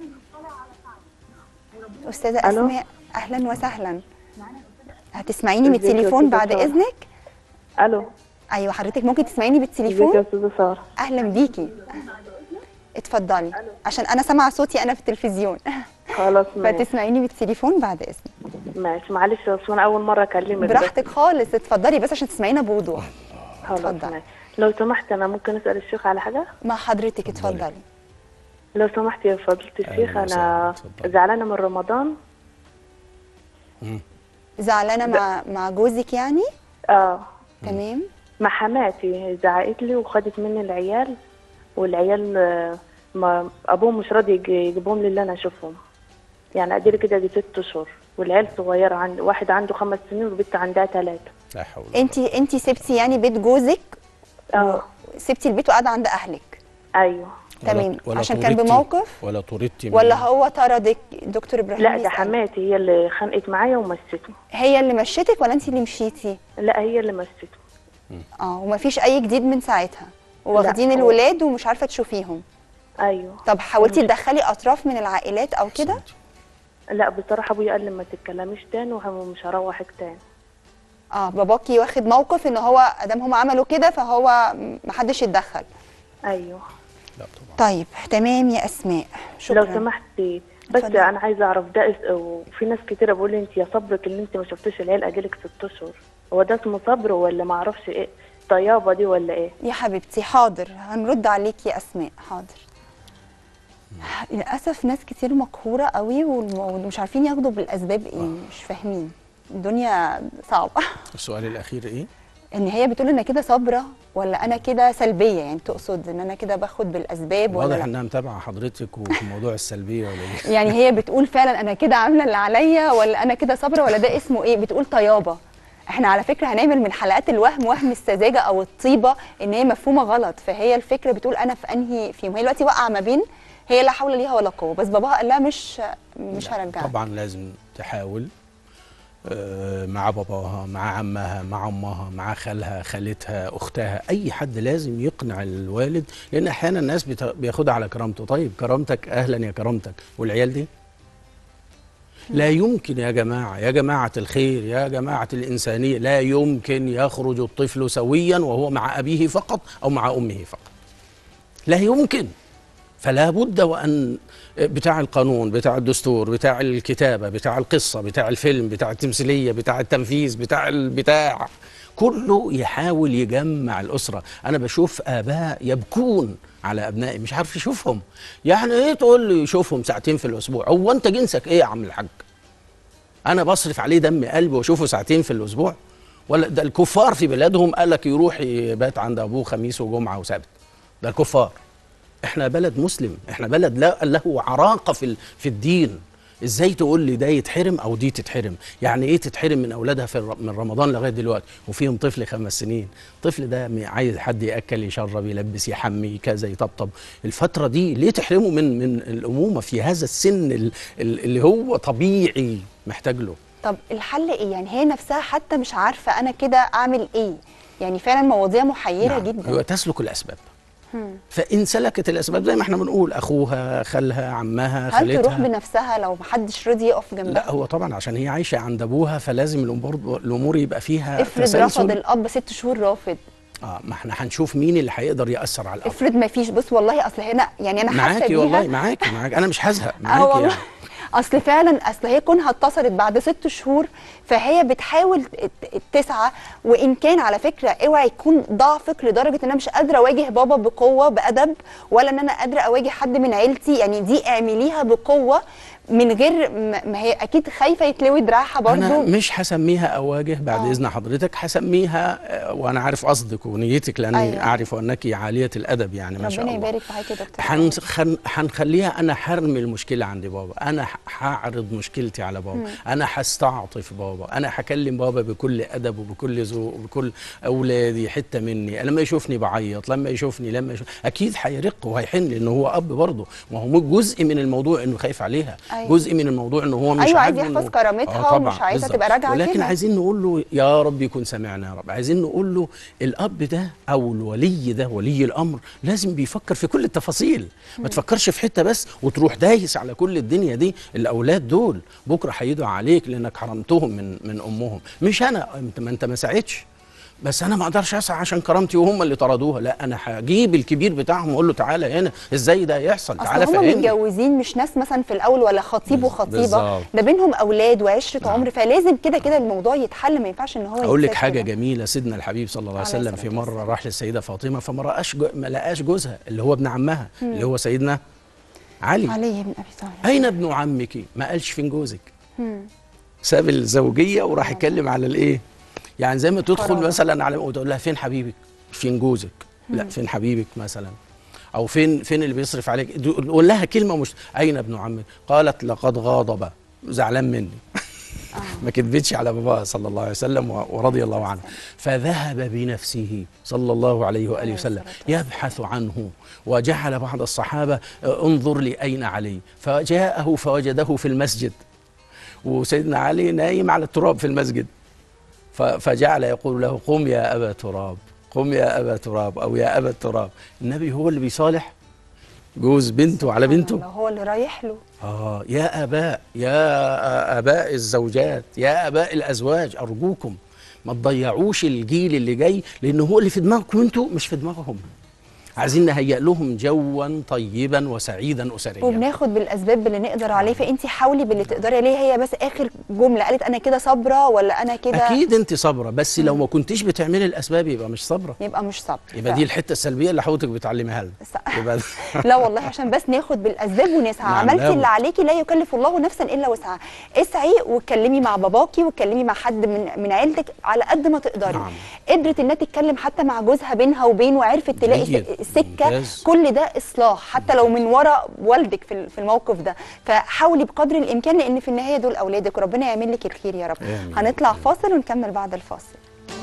استاذه ألو. اسماء اهلا وسهلا هتسمعيني من ازيك يا التليفون أستاذة بعد سارة؟ اذنك الو ايوه حضرتك ممكن تسمعيني ازيك يا بالتليفون استاذه ساره اهلا بيكي اتفضلي عشان انا سامعه صوتي انا في التلفزيون خلاص ماشي فتسمعيني بالتليفون بعد اذنك ماشي معلش اصل انا اول مره اكلمك بس. براحتك خالص اتفضلي بس عشان تسمعينا بوضوح خلاص اتفضل. ماشي لو سمحت انا ممكن اسال الشيخ على حاجه مع حضرتك اتفضلي لو سمحت يا فضيله الشيخ أهلاً انا وسهلاً، اتفضل. زعلانه من رمضان مم. زعلانه مع مع جوزك يعني اه تمام مع حماتي زعقت لي وخدت مني العيال والعيال آه، ما ابوهم مش راضي يجي- يجيبهم لي اللي انا اشوفهم يعني اديلي كده دي ست اشهر والعيال صغيره عند واحد عنده خمس سنين والبنت عندها ثلاثه لا حول ولا انت انت سبتي يعني بيت جوزك اه سبتي البيت وقاعده عند اهلك ايوه ولا- تمام ولا عشان كان طردتي- بموقف ولا طردتي من- ولا هو طردك دكتور ابراهيم لا ده بيسأل. حماتي هي اللي خانقت معايا ومسته هي اللي مشيتك ولا انت اللي مشيتي لا هي اللي مسته اه ومفيش اي جديد من ساعتها واخدين هو- الولاد ومش عارفه تشوفيهم ايوه طب حاولتي تدخلي اطراف من العائلات او كده لا بصراحه ابويا قال لي ما تتكلميش تاني ومش هروحك تاني اه باباكي واخد موقف ان هو ادام هم عملوا كده فهو محدش يتدخل ايوه لا طبعا طيب تمام يا اسماء شكرا لو سمحتي بس اتفضل. انا عايزه اعرف ده اس- وفي ناس كتيره بيقول لي انت يا صبرك اللي انت ما شفتيش العيال اجلك ست اشهر هو ده اسمه صبر ولا ما اعرفش ايه طيابه دي ولا ايه يا حبيبتي حاضر هنرد عليك يا اسماء حاضر للاسف ناس كتير مقهوره قوي والم- ومش عارفين ياخدوا بالاسباب ايه مش فاهمين الدنيا صعبه السؤال الاخير ايه ان هي بتقول ان كده صابره ولا انا كده سلبيه يعني تقصد ان انا كده باخد بالاسباب ولا واضح لا انها متابعه حضرتك وفي موضوع السلبيه ولا ايه يعني هي بتقول فعلا انا كده عامله اللي عليا ولا انا كده صابره ولا ده اسمه ايه بتقول طيابه احنا على فكره هنعمل من حلقات الوهم وهم السذاجه او الطيبه ان هي مفهومه غلط فهي الفكره بتقول انا في انهي فيهم هي دلوقتي واقعه ما بين هي لا حول ليها ولا قوه بس باباها قال لها مش مش هرجعها طبعا لازم تحاول آه، مع باباها مع عمها مع امها مع خالها خالتها اختها اي حد لازم يقنع الوالد لان احيانا الناس بت- بياخدها على كرامته طيب كرامتك اهلا يا كرامتك والعيال دي لا يمكن يا جماعة يا جماعة الخير يا جماعة الإنسانية لا يمكن يخرج الطفل سويا وهو مع أبيه فقط أو مع أمه فقط لا يمكن فلا بد وأن بتاع القانون بتاع الدستور بتاع الكتابة بتاع القصة بتاع الفيلم بتاع التمثيلية بتاع التنفيذ بتاع البتاع كله يحاول يجمع الأسرة أنا بشوف آباء يبكون على أبنائي مش عارف يشوفهم يعني إيه تقول لي يشوفهم ساعتين في الأسبوع هو أنت جنسك إيه يا عم الحاج انا بصرف عليه دم قلبي واشوفه ساعتين في الاسبوع ولا ده الكفار في بلادهم قال لك يروح يبات عند ابوه خميس وجمعه وسبت ده الكفار احنا بلد مسلم احنا بلد لا له عراقه في ال- في الدين ازاي تقول لي ده يتحرم او دي تتحرم يعني ايه تتحرم من اولادها في الر- من رمضان لغايه دلوقتي وفيهم طفل خمس سنين الطفل ده م- عايز حد ياكل يشرب يلبس يحمي كذا يطبطب الفتره دي ليه تحرمه من من الامومه في هذا السن ال- ال- اللي هو طبيعي محتاج له طب الحل ايه يعني هي نفسها حتى مش عارفه انا كده اعمل ايه يعني فعلا مواضيع محيره نعم. جدا هو تسلك الاسباب فان سلكت الاسباب زي ما احنا بنقول اخوها خالها عمها هل تروح خالتها بنفسها لو محدش رضي يقف جنبها لا هو طبعا عشان هي عايشه عند ابوها فلازم الامور الامور يبقى فيها افرض تسلسل. رفض الاب ست شهور رافض اه ما احنا هنشوف مين اللي هيقدر ياثر على الاب افرض ما فيش بص والله اصل هنا يعني انا حاسه معاكي بيها والله معاكي معاكي انا مش هزهق اه معاكي والله يعني. اصل فعلا اصل هي كونها اتصلت بعد ست شهور فهي بتحاول ت- ت- تسعى وان كان على فكره اوعى يكون ضعفك لدرجه ان انا مش قادره اواجه بابا بقوه بادب ولا ان انا قادره اواجه حد من عيلتي يعني دي اعمليها بقوه من غير ما ما هي اكيد خايفه يتلوي دراعها انا برضو مش هسميها اواجه بعد آه. اذن حضرتك هسميها آه، وانا عارف قصدك ونيتك لاني أيوة. اعرف انك عاليه الادب يعني ما شاء ربنا الله يبارك في حياتك يا دكتور هنخ- هن- هنخليها انا حرمي المشكله عند بابا انا ح- هعرض مشكلتي على بابا انا هستعطف بابا انا هكلم بابا بكل ادب وبكل ذوق وبكل اولادي حته مني لما يشوفني بعيط لما يشوفني لما يشوف اكيد هيرق وهيحن لان هو اب برضه ما هو جزء من الموضوع انه خايف عليها أيوة. جزء من الموضوع انه هو مش أيوة، عايز عاجبه يحفظ إنه- كرامتها آه طبعاً، ومش عايزة بالظبط. تبقى راجعة ولكن كده. عايزين نقول له يا رب يكون سمعنا يا رب عايزين نقول له الاب ده او الولي ده ولي الامر لازم بيفكر في كل التفاصيل ما تفكرش في حته بس وتروح دايس على كل الدنيا دي الاولاد دول بكره هيدعوا عليك لانك حرمتهم من من امهم مش انا انت ما انت ما ساعدتش بس انا ما اقدرش اسعى عشان كرامتي وهم اللي طردوها لا انا هجيب الكبير بتاعهم واقول له تعالى هنا ازاي ده يحصل تعالى اصل هم فهمني متجوزين مش ناس مثلا في الاول ولا خطيب وخطيبه بالظبط. ده بينهم اولاد وعشره نعم. عمر فلازم كده كده الموضوع يتحل ما ينفعش ان هو اقول لك يتساب حاجه كده. جميله سيدنا الحبيب صلى الله عليه عليه وسلم في الصلاة مره راح للسيده فاطمه فما رأش جو ما لقاش جوزها اللي هو ابن عمها اللي هو سيدنا علي علي بن ابي طالب اين ابن عمك ما قالش فين جوزك ساب الزوجيه وراح يتكلم على الايه يعني زي ما تدخل قرار. مثلا على وتقول لها فين حبيبك فين جوزك لا فين حبيبك مثلا او فين فين اللي بيصرف عليك قول لها كلمه مش اين ابن عمك قالت لقد غاضب زعلان مني ما كذبتش على باباها صلى الله عليه وسلم و- ورضي الله عنه فذهب بنفسه صلى الله عليه واله وسلم يبحث عنه وجعل بعض الصحابه آه، انظر لي اين علي فجاءه فوجده في المسجد وسيدنا علي نايم على التراب في المسجد ف- فجعل يقول له قم يا ابا تراب قم يا ابا تراب او يا ابا التراب النبي هو اللي بيصالح جوز بنته على بنته الله هو اللي رايح له آه يا آباء يا آباء الزوجات يا آباء الأزواج أرجوكم ما تضيعوش الجيل اللي جاي لأن هو اللي في دماغكم أنتوا مش في دماغهم عايزين نهيئ لهم جوا طيبا وسعيدا أسريا وبناخد بالاسباب اللي نقدر عليه فانت حاولي باللي تقدري عليه هي بس اخر جمله قالت انا كده صابره ولا انا كده أكيد أنت صابرة بس لو ما كنتيش بتعملي الأسباب يبقى مش صابرة يبقى مش صبر يبقى دي الحتة السلبية اللي حضرتك بتعلمها لنا صح. يبقى لا والله عشان بس ناخد بالاسباب ونسعى نعم، عملتي لا. اللي عليكي لا يكلف الله نفسا الا وسعها اسعي واتكلمي مع باباكي واتكلمي مع حد من من عيلتك على قد ما تقدري نعم. قدرت انها تتكلم حتى مع جوزها بينها وبينه وعرفت تلاقي جيد. س- سكه ممتاز. كل ده اصلاح حتى لو من ورا والدك في ال- في الموقف ده فحاولي بقدر الامكان لان في النهايه دول اولادك وربنا يعمل لك الخير يا رب آمين. هنطلع فاصل ونكمل بعد الفاصل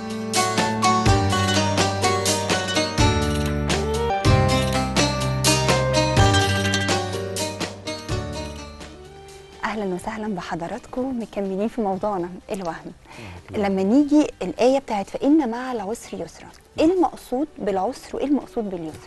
اهلا وسهلا بحضراتكم مكملين في موضوعنا الوهم لما نيجي الايه بتاعت فان مع العسر يسرا ايه المقصود بالعسر وايه المقصود باليسر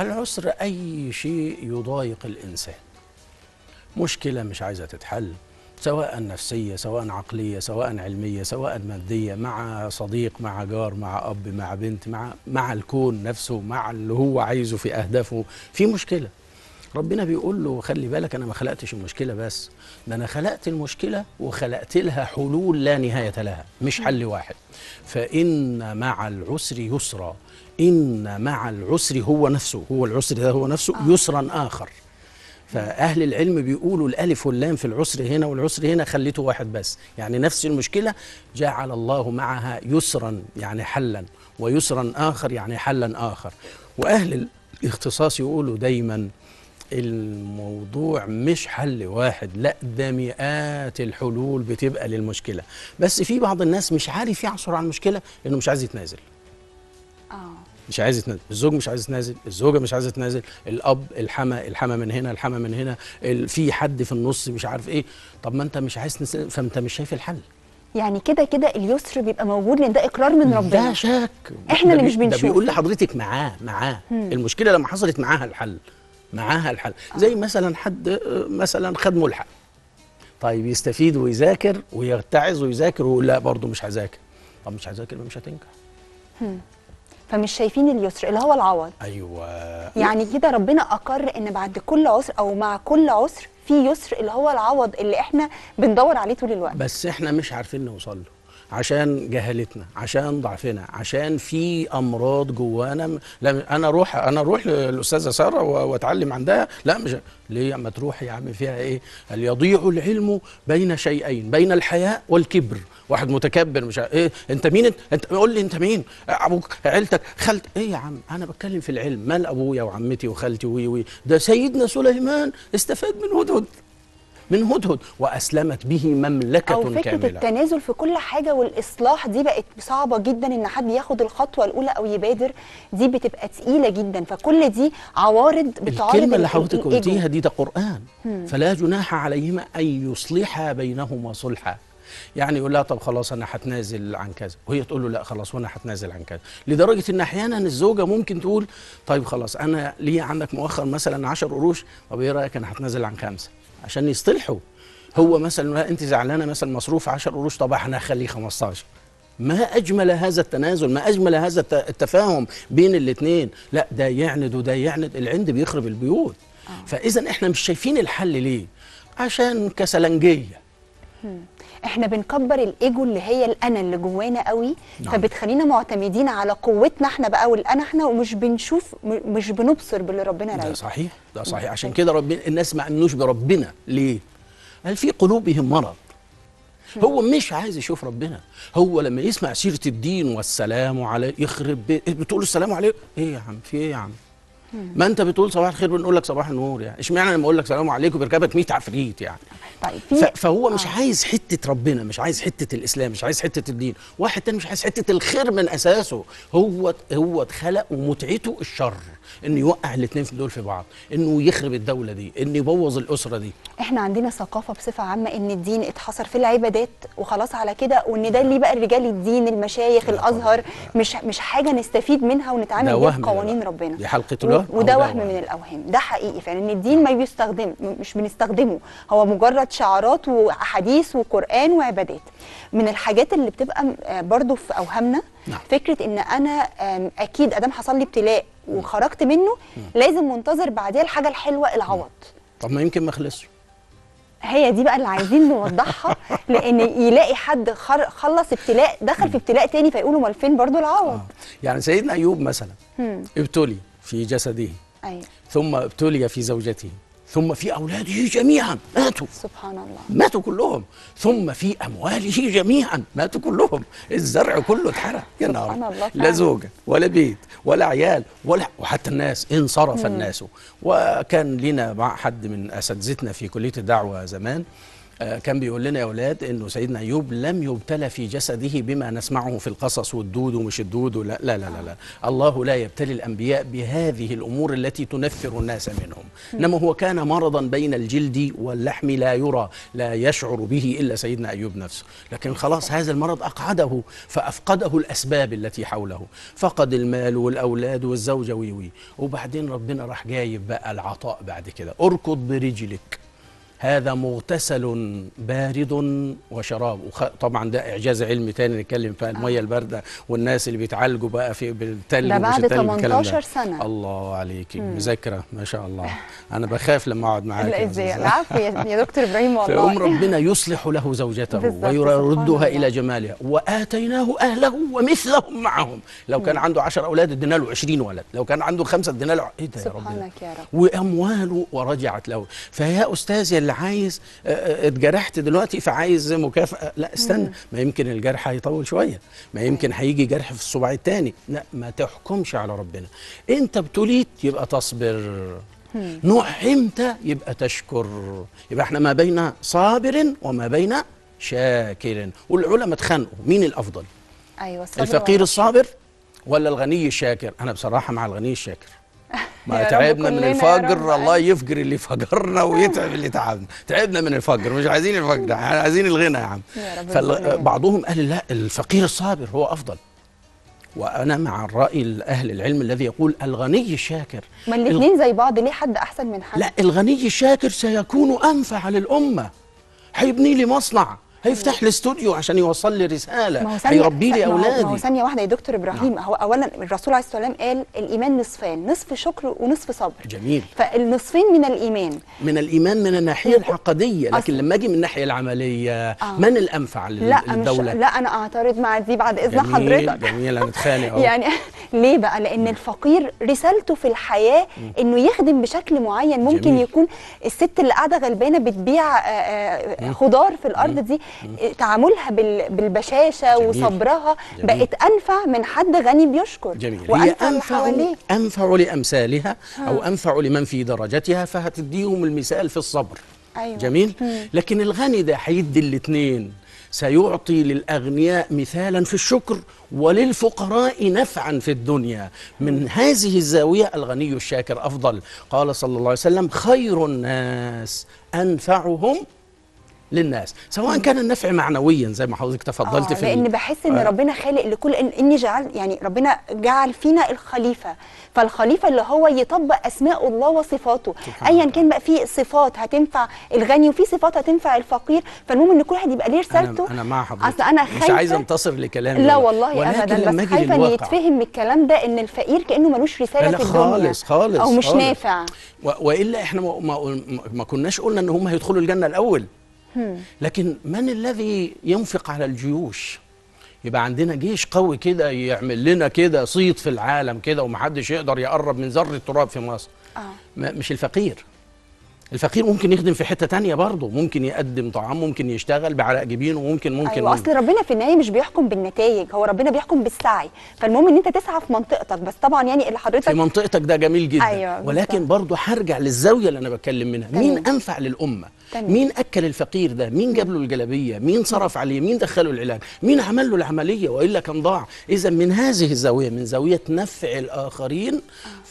العسر أي شيء يضايق الإنسان مشكلة مش عايزة تتحل سواء نفسيه سواء عقليه سواء علميه سواء ماديه مع صديق مع جار مع اب مع بنت مع مع الكون نفسه مع اللي هو عايزه في اهدافه في مشكله ربنا بيقول له خلي بالك انا ما خلقتش المشكله بس ده انا خلقت المشكله وخلقت لها حلول لا نهايه لها مش حل واحد فان مع العسر يسرا ان مع العسر هو نفسه هو العسر ده هو نفسه يسرا اخر فاهل العلم بيقولوا الالف واللام في العسر هنا والعسر هنا خليته واحد بس يعني نفس المشكله جعل الله معها يسرا يعني حلا ويسرا اخر يعني حلا اخر واهل الاختصاص يقولوا دايما الموضوع مش حل واحد لا ده مئات الحلول بتبقى للمشكله بس في بعض الناس مش عارف يعثر على المشكله لانه مش عايز يتنازل اه مش عايز يتنازل الزوج مش عايز يتنازل الزوجه مش عايزه تتنازل الاب الحما الحما من هنا الحما من هنا ال- في حد في النص مش عارف ايه طب ما انت مش عايز تنزل فانت مش شايف الحل يعني كده كده اليسر بيبقى موجود لان ده اقرار من ربنا ده شك إحنا ده اللي مش بي- ده بنشوف. بيقول لحضرتك معاه معاه المشكله لما حصلت معاها الحل معاها الحل زي مثلا حد آه، مثلا خد ملحق طيب يستفيد ويذاكر ويتعظ ويذاكر ويقول لا برضه مش هذاكر طب مش هذاكر يبقى مش هتنجح فمش شايفين اليسر اللي هو العوض ايوه يعني كده ربنا اقر ان بعد كل عسر او مع كل عسر في يسر اللي هو العوض اللي احنا بندور عليه طول الوقت بس احنا مش عارفين نوصل له عشان جهالتنا عشان ضعفنا عشان في امراض جوانا م- لا انا اروح انا اروح للاستاذه ساره و- واتعلم عندها لا مش ليه اما تروح يا عم فيها ايه قال يضيع العلم بين شيئين بين الحياء والكبر واحد متكبر مش عارف ايه انت مين انت, انت قول لي انت مين ابوك عيلتك خالت ايه يا عم انا بتكلم في العلم مال ابويا وعمتي وخالتي وي وي ده سيدنا سليمان استفاد من هدهد من هدهد واسلمت به مملكه او فكره كامله التنازل في كل حاجه والاصلاح دي بقت صعبه جدا ان حد ياخد الخطوه الاولى او يبادر دي بتبقى تقيله جدا فكل دي عوارض بتعارض الكلمة اللي ال- حضرتك الإيجو. قلتيها دي ده قرآن فلا جناح عليهما أن يصلحا بينهما صلحا يعني يقول لها طب خلاص انا هتنازل عن كذا وهي تقول له لا خلاص وانا هتنازل عن كذا لدرجه ان احيانا الزوجه ممكن تقول طيب خلاص انا ليه عندك مؤخر مثلا 10 قروش طب ايه رايك انا هتنازل عن خمسه عشان يصطلحوا هو مثلا لا انت زعلانه مثلا مصروف 10 قروش طب احنا هخليه 15 ما اجمل هذا التنازل ما اجمل هذا الت- التفاهم بين الاثنين لا ده يعند وده يعند العند بيخرب البيوت فاذا احنا مش شايفين الحل ليه عشان كسلنجيه احنا بنكبر الايجو اللي هي الانا اللي جوانا قوي نعم. فبتخلينا معتمدين على قوتنا احنا بقى والانا احنا ومش بنشوف م- مش بنبصر باللي ربنا ده رايده صحيح ده صحيح عشان كده ربنا الناس ما امنوش بربنا ليه قال في قلوبهم مرض هو مش عايز يشوف ربنا هو لما يسمع سيره الدين والسلام عليه يخرب بيت بتقول السلام عليكم ايه يا عم في ايه يا عم ما انت بتقول صباح الخير بنقول لك صباح النور يعني اشمعنى لما اقول لك سلام عليكم بيركبك 100 عفريت يعني طيب ف- في فهو مش عايز حته ربنا مش عايز حته الاسلام مش عايز حته الدين واحد تاني مش عايز حته الخير من اساسه هو هو اتخلق ومتعته الشر انه يوقع الاثنين في دول في بعض انه يخرب الدوله دي انه يبوظ الاسره دي احنا عندنا ثقافه بصفه عامه ان الدين اتحصر في العبادات وخلاص على كده وان ده اللي بقى رجال الدين المشايخ الازهر مش مش حاجه نستفيد منها ونتعامل ده بيها وهم بقوانين ده بقى. ربنا دي حلقة و- الوهم أو وده ده وهم وهم؟ من الاوهام ده حقيقي فعلا ان الدين ما بيستخدم م- مش بنستخدمه هو مجرد شعارات واحاديث وقران وعبادات من الحاجات اللي بتبقى م- آه برضو في اوهامنا نعم. فكره ان انا آم، اكيد ادام حصل لي ابتلاء وخرجت منه لازم منتظر بعديها الحاجه الحلوه العوض طب ما يمكن ما خلصش هي دي بقى اللي عايزين نوضحها لان يلاقي حد خر- خلص ابتلاء دخل في ابتلاء تاني فيقولوا امال فين برضو العوض يعني سيدنا ايوب مثلا مم. ابتلي في جسده ايوه ثم ابتلي في زوجته ثم في اولاده جميعا ماتوا سبحان الله ماتوا كلهم ثم في امواله جميعا ماتوا كلهم الزرع كله اتحرق يا سبحان نهار الله لا فعلا. زوجه ولا بيت ولا عيال ولا وحتى الناس انصرف الناس وكان لنا مع حد من اساتذتنا في كليه الدعوه زمان آه، كان بيقول لنا يا اولاد انه سيدنا ايوب لم يبتلى في جسده بما نسمعه في القصص والدود ومش الدود لا لا لا لا, لا. الله لا يبتلي الانبياء بهذه الامور التي تنفر الناس منهم انما هو كان مرضا بين الجلد واللحم لا يرى لا يشعر به الا سيدنا ايوب نفسه لكن خلاص هذا المرض اقعده فافقده الاسباب التي حوله فقد المال والاولاد والزوجه وي وي وبعدين ربنا راح جايب بقى العطاء بعد كده اركض برجلك هذا مغتسل بارد وشراب وخ... طبعا ده اعجاز علمي تاني نتكلم فيها الميه البارده والناس اللي بيتعالجوا بقى في بالتلج ده ومش بعد التلج والكلام ده. 18 سنة. الله عليكي مذاكره ما شاء الله انا بخاف لما اقعد معاك لا يا ازاي أستاذة. العفو يا يا دكتور ابراهيم فيقوم والله ربنا يصلح له زوجته بالظبط، ويردها سبحان الى الله. جمالها واتيناه اهله ومثلهم معهم لو كان عنده عشر اولاد ادينا له 20 ولد لو كان عنده خمسه ادينا له ايه ده يا ربنا سبحانك يا رب وامواله ورجعت له فيا استاذ يا اللي عايز آه، آه، اتجرحت دلوقتي فعايز مكافاه لا استنى ما يمكن الجرح هيطول شويه ما يمكن هيجي جرح في الصباع الثاني لا ما تحكمش على ربنا انت ابتليت يبقى تصبر نعمت يبقى تشكر يبقى احنا ما بين صابر وما بين شاكر والعلماء اتخانقوا مين الافضل ايوه الصبر الفقير والرحمة. الصابر ولا الغني الشاكر انا بصراحه مع الغني الشاكر ما يا رب تعبنا من كلنا يا الفجر رب. الله يفجر اللي فجرنا ويتعب اللي تعبنا تعبنا من الفجر مش عايزين الفجر عايزين الغنى يا عم يا رب الغنى. فبعضهم قال لا الفقير الصابر هو افضل وانا مع الراي اهل العلم الذي يقول الغني الشاكر ما الاثنين زي بعض ليه حد احسن من حد لا الغني الشاكر سيكون انفع للامه هيبني لي مصنع هيفتح لي استوديو عشان يوصل لي رساله ما هو ثانية هيربي لي ما هو- ما هو اولادي ثانية واحدة يا دكتور إبراهيم هو أولا الرسول عليه الصلاة والسلام قال الإيمان نصفان نصف شكر ونصف صبر جميل فالنصفين من الإيمان من الايمان من الناحيه يقول- العقديه لكن أصل- لما اجي من الناحيه العمليه آه. من الانفع لا مش للدوله لا أنا أعترض مع دي بعد إذن جميل حضرتك جميل هنتخانق اهو يعني ليه بقى لان الفقير رسالته في الحياه انه يخدم بشكل معين ممكن جميل. يكون الست اللي قاعده غلبانه بتبيع آه، آه، خضار في الارض دي آه، تعاملها بال- بالبشاشه جميل. وصبرها جميل. بقت انفع من حد غني بيشكر جميل هي وانفع اللي انفع حواليه انفع لامثالها او انفع لمن في درجتها فهتديهم المثال في الصبر أيوة. جميل لكن الغني ده هيدي الاثنين سيعطي للاغنياء مثالا في الشكر وللفقراء نفعا في الدنيا من هذه الزاويه الغني الشاكر افضل قال صلى الله عليه وسلم خير الناس انفعهم للناس سواء كان النفع معنويا زي ما حضرتك تفضلت آه في لان ال- بحس ان آه. ربنا خالق لكل إن اني جعل يعني ربنا جعل فينا الخليفه فالخليفه اللي هو يطبق اسماء الله وصفاته سبحان ايا الله. كان بقى في صفات هتنفع الغني وفي صفات هتنفع الفقير فالمهم ان كل واحد يبقى ليه رسالته انا انا مع حضرتك اصل انا مش خايفه عايز انتصر لكلامي لا والله. والله ولكن ابدا لما بس اجي خايفه ان للواقع يتفهم من الكلام ده ان الفقير كانه ملوش رساله لا في الدنيا خالص خالص او مش خالص. نافع و- والا احنا ما, ما, ما كناش قلنا ان هم هيدخلوا الجنه الاول لكن من الذي ينفق على الجيوش يبقى عندنا جيش قوي كده يعمل لنا كده صيت في العالم كده ومحدش يقدر يقرب من ذره تراب في مصر اه ما مش الفقير الفقير ممكن يخدم في حته تانية برضه ممكن يقدم طعام ممكن يشتغل بعرق جبينه وممكن ممكن ايوه ممكن. اصل ربنا في النهايه مش بيحكم بالنتائج هو ربنا بيحكم بالسعي فالمهم ان انت تسعى في منطقتك بس طبعا يعني اللي حضرتك في منطقتك ده جميل جدا أيوة، ولكن بالظبط. برضه هرجع للزاويه اللي انا بتكلم منها تمام. مين انفع للامه تمام. مين اكل الفقير ده مين جاب له الجلابيه مين صرف عليه مين دخله العلاج مين عمل له العمليه والا كان ضاع اذا من هذه الزاويه من زاويه نفع الاخرين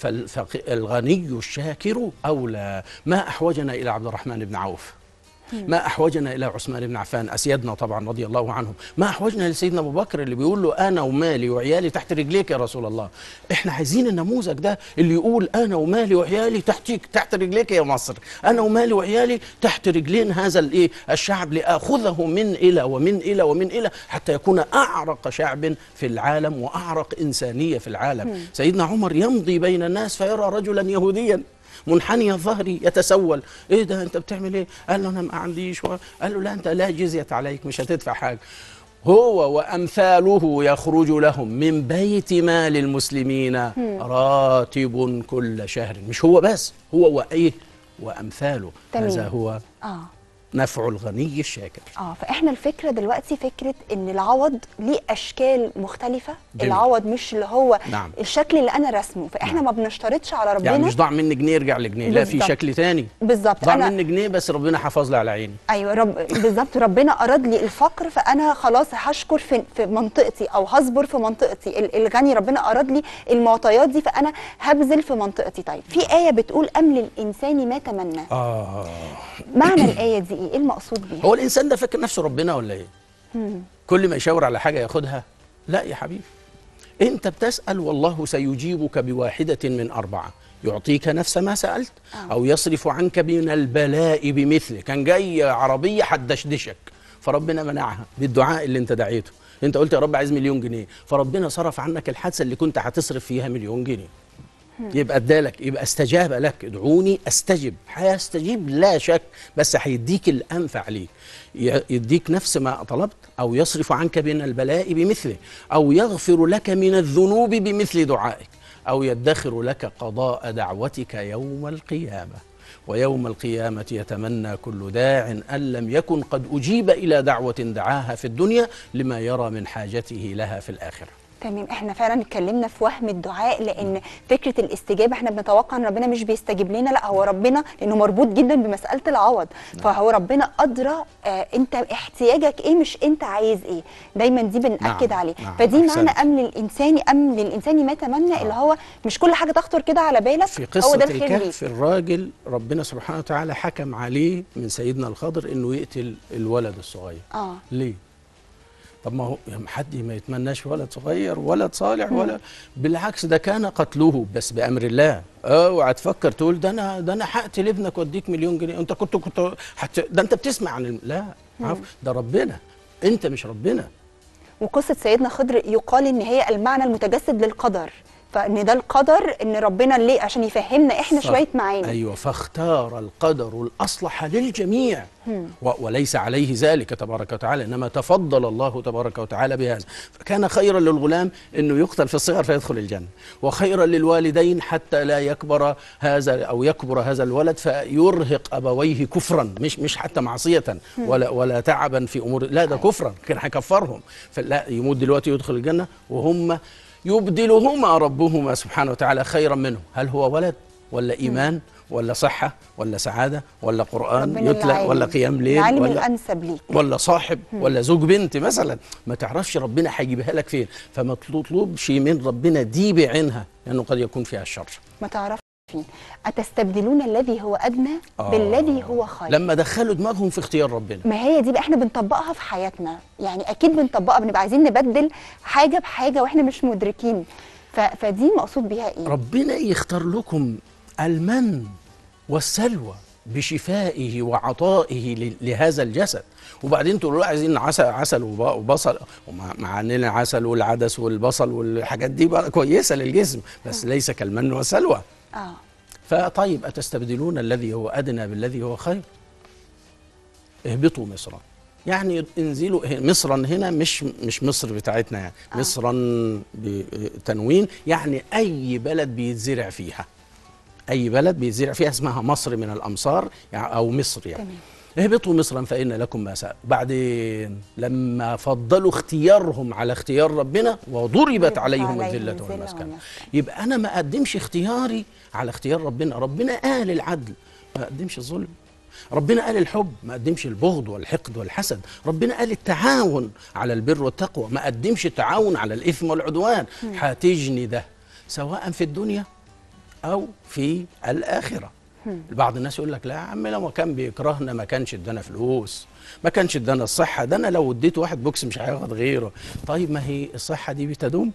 فالغني الشاكر اولى ما احوجنا الى عبد الرحمن بن عوف ما احوجنا الى عثمان بن عفان اسيادنا طبعا رضي الله عنهم ما احوجنا لسيدنا ابو بكر اللي بيقول له انا ومالي وعيالي تحت رجليك يا رسول الله احنا عايزين النموذج ده اللي يقول انا ومالي وعيالي تحتيك تحت رجليك يا مصر انا ومالي وعيالي تحت رجلين هذا الايه الشعب لاخذه من الى ومن الى ومن الى حتى يكون اعرق شعب في العالم واعرق انسانيه في العالم سيدنا عمر يمضي بين الناس فيرى رجلا يهوديا منحني الظهر يتسول ايه ده انت بتعمل ايه قال له انا ما عنديش و... قال له لا انت لا جزيه عليك مش هتدفع حاجه هو وامثاله يخرج لهم من بيت مال المسلمين راتب كل شهر مش هو بس هو وايه وامثاله تمام. هذا هو اه نفع الغني الشاكر اه فاحنا الفكره دلوقتي فكره ان العوض ليه اشكال مختلفه جميل. العوض مش اللي هو نعم. الشكل اللي انا رسمه فاحنا ما بنشترطش على ربنا يعني مش ضاع مني جنيه يرجع لجنيه لا في بالظبط. شكل تاني بالظبط ضاع انا مني جنيه بس ربنا حفظ لي على عيني ايوه رب بالظبط ربنا اراد لي الفقر فانا خلاص هشكر في في منطقتي او هصبر في منطقتي ال- الغني ربنا اراد لي المعطيات دي فانا هبذل في منطقتي طيب في ايه بتقول ام للانسان ما تمنى اه معنى الايه دي ايه ايه المقصود بيها هو الانسان ده فاكر نفسه ربنا ولا ايه كل ما يشاور على حاجه ياخدها لا يا حبيبي انت بتسال والله سيجيبك بواحده من اربعه يعطيك نفس ما سالت آه. او يصرف عنك من البلاء بمثله كان جاي عربيه هتدشدشك فربنا منعها بالدعاء اللي انت دعيته انت قلت يا رب عايز مليون جنيه فربنا صرف عنك الحادثه اللي كنت هتصرف فيها مليون جنيه يبقى ادالك يبقى استجاب لك ادعوني استجب هيستجيب لا شك بس هيديك الانفع ليك ي- يديك نفس ما طلبت او يصرف عنك من البلاء بمثله او يغفر لك من الذنوب بمثل دعائك او يدخر لك قضاء دعوتك يوم القيامه ويوم القيامه يتمنى كل داع ان لم يكن قد اجيب الى دعوه دعاها في الدنيا لما يرى من حاجته لها في الاخره تمام احنا فعلا اتكلمنا في وهم الدعاء لان فكره الاستجابه احنا بنتوقع ان ربنا مش بيستجيب لنا لا هو ربنا لانه مربوط جدا بمساله العوض فهو ربنا ادرى آه انت احتياجك ايه مش انت عايز ايه دايما دي بناكد نعم، عليه نعم، فدي معنى أحسنت. امن الانسان امن للانسان ما تمنى اللي هو مش كل حاجه تخطر كده على بالك في هو قصة ده الخير ليك الكهف الراجل ربنا سبحانه وتعالى حكم عليه من سيدنا الخضر انه يقتل الولد الصغير اه ليه؟ طب ما هو يعني حد ما يتمناش ولد صغير ولد صالح ولا بالعكس ده كان قتله بس بامر الله اوعى تفكر تقول ده انا ده انا هقتل ابنك واديك مليون جنيه انت كنت كنت حت... ده انت بتسمع عن الم... لا عفو ده ربنا انت مش ربنا وقصه سيدنا خضر يقال ان هي المعنى المتجسد للقدر فان ده القدر ان ربنا ليه عشان يفهمنا احنا ف- شويه معاني ايوه فاختار القدر الاصلح للجميع و- وليس عليه ذلك تبارك وتعالى انما تفضل الله تبارك وتعالى بهذا فكان خيرا للغلام انه يقتل في الصغر فيدخل الجنه وخيرا للوالدين حتى لا يكبر هذا او يكبر هذا الولد فيرهق ابويه كفرا مش مش حتى معصيه ولا ولا تعبا في امور لا ده كفرا كان هيكفرهم فلا يموت دلوقتي يدخل الجنه وهم يبدلهما ربهما سبحانه وتعالى خيرا منه هل هو ولد ولا ايمان ولا صحه ولا سعاده ولا قران ربنا يتلى العالم. ولا قيام ليل العالم ولا الانسب ليك ولا صاحب ولا زوج بنت مثلا ما تعرفش ربنا هيجيبها لك فين فما تطلبش من ربنا دي بعينها لانه قد يكون فيها الشر ما تعرفش فين أتستبدلون الذي هو أدنى آه. بالذي هو خير لما دخلوا دماغهم في اختيار ربنا ما هي دي بقى احنا بنطبقها في حياتنا يعني اكيد بنطبقها بنبقى عايزين نبدل حاجه بحاجه واحنا مش مدركين ف... فدي المقصود بيها ايه ربنا يختار لكم المن والسلوى بشفائه وعطائه ل- لهذا الجسد وبعدين تقولوا له عايزين عسل عسل وب- وبصل ومع مع ان العسل والعدس والبصل والحاجات دي بقى كويسه للجسم بس ليس كالمن والسلوى اه فطيب أتستبدلون الذي هو أدنى بالذي هو خير اهبطوا مصرا يعني انزلوا مصرا هنا مش مش مصر بتاعتنا يعني آه. مصرا بتنوين يعني أي بلد بيتزرع فيها أي بلد بيتزرع فيها اسمها مصر من الأمصار يعني أو مصر يعني تمام اهبطوا مصرا فإن لكم ما سأل بعدين لما فضلوا اختيارهم على اختيار ربنا وضربت عليهم الذلة والمسكنة يبقى انا ما اقدمش اختياري على اختيار ربنا ربنا قال العدل ما اقدمش الظلم ربنا قال الحب ما قدمش البغض والحقد والحسد ربنا قال التعاون على البر والتقوى ما قدمش التعاون على الاثم والعدوان هتجني ده سواء في الدنيا او في الاخره بعض الناس يقول لك لا يا عم لو كان بيكرهنا ما كانش ادانا فلوس ما كانش ادانا الصحه ده انا لو اديته واحد بوكس مش هياخد غيره طيب ما هي الصحه دي بتدوم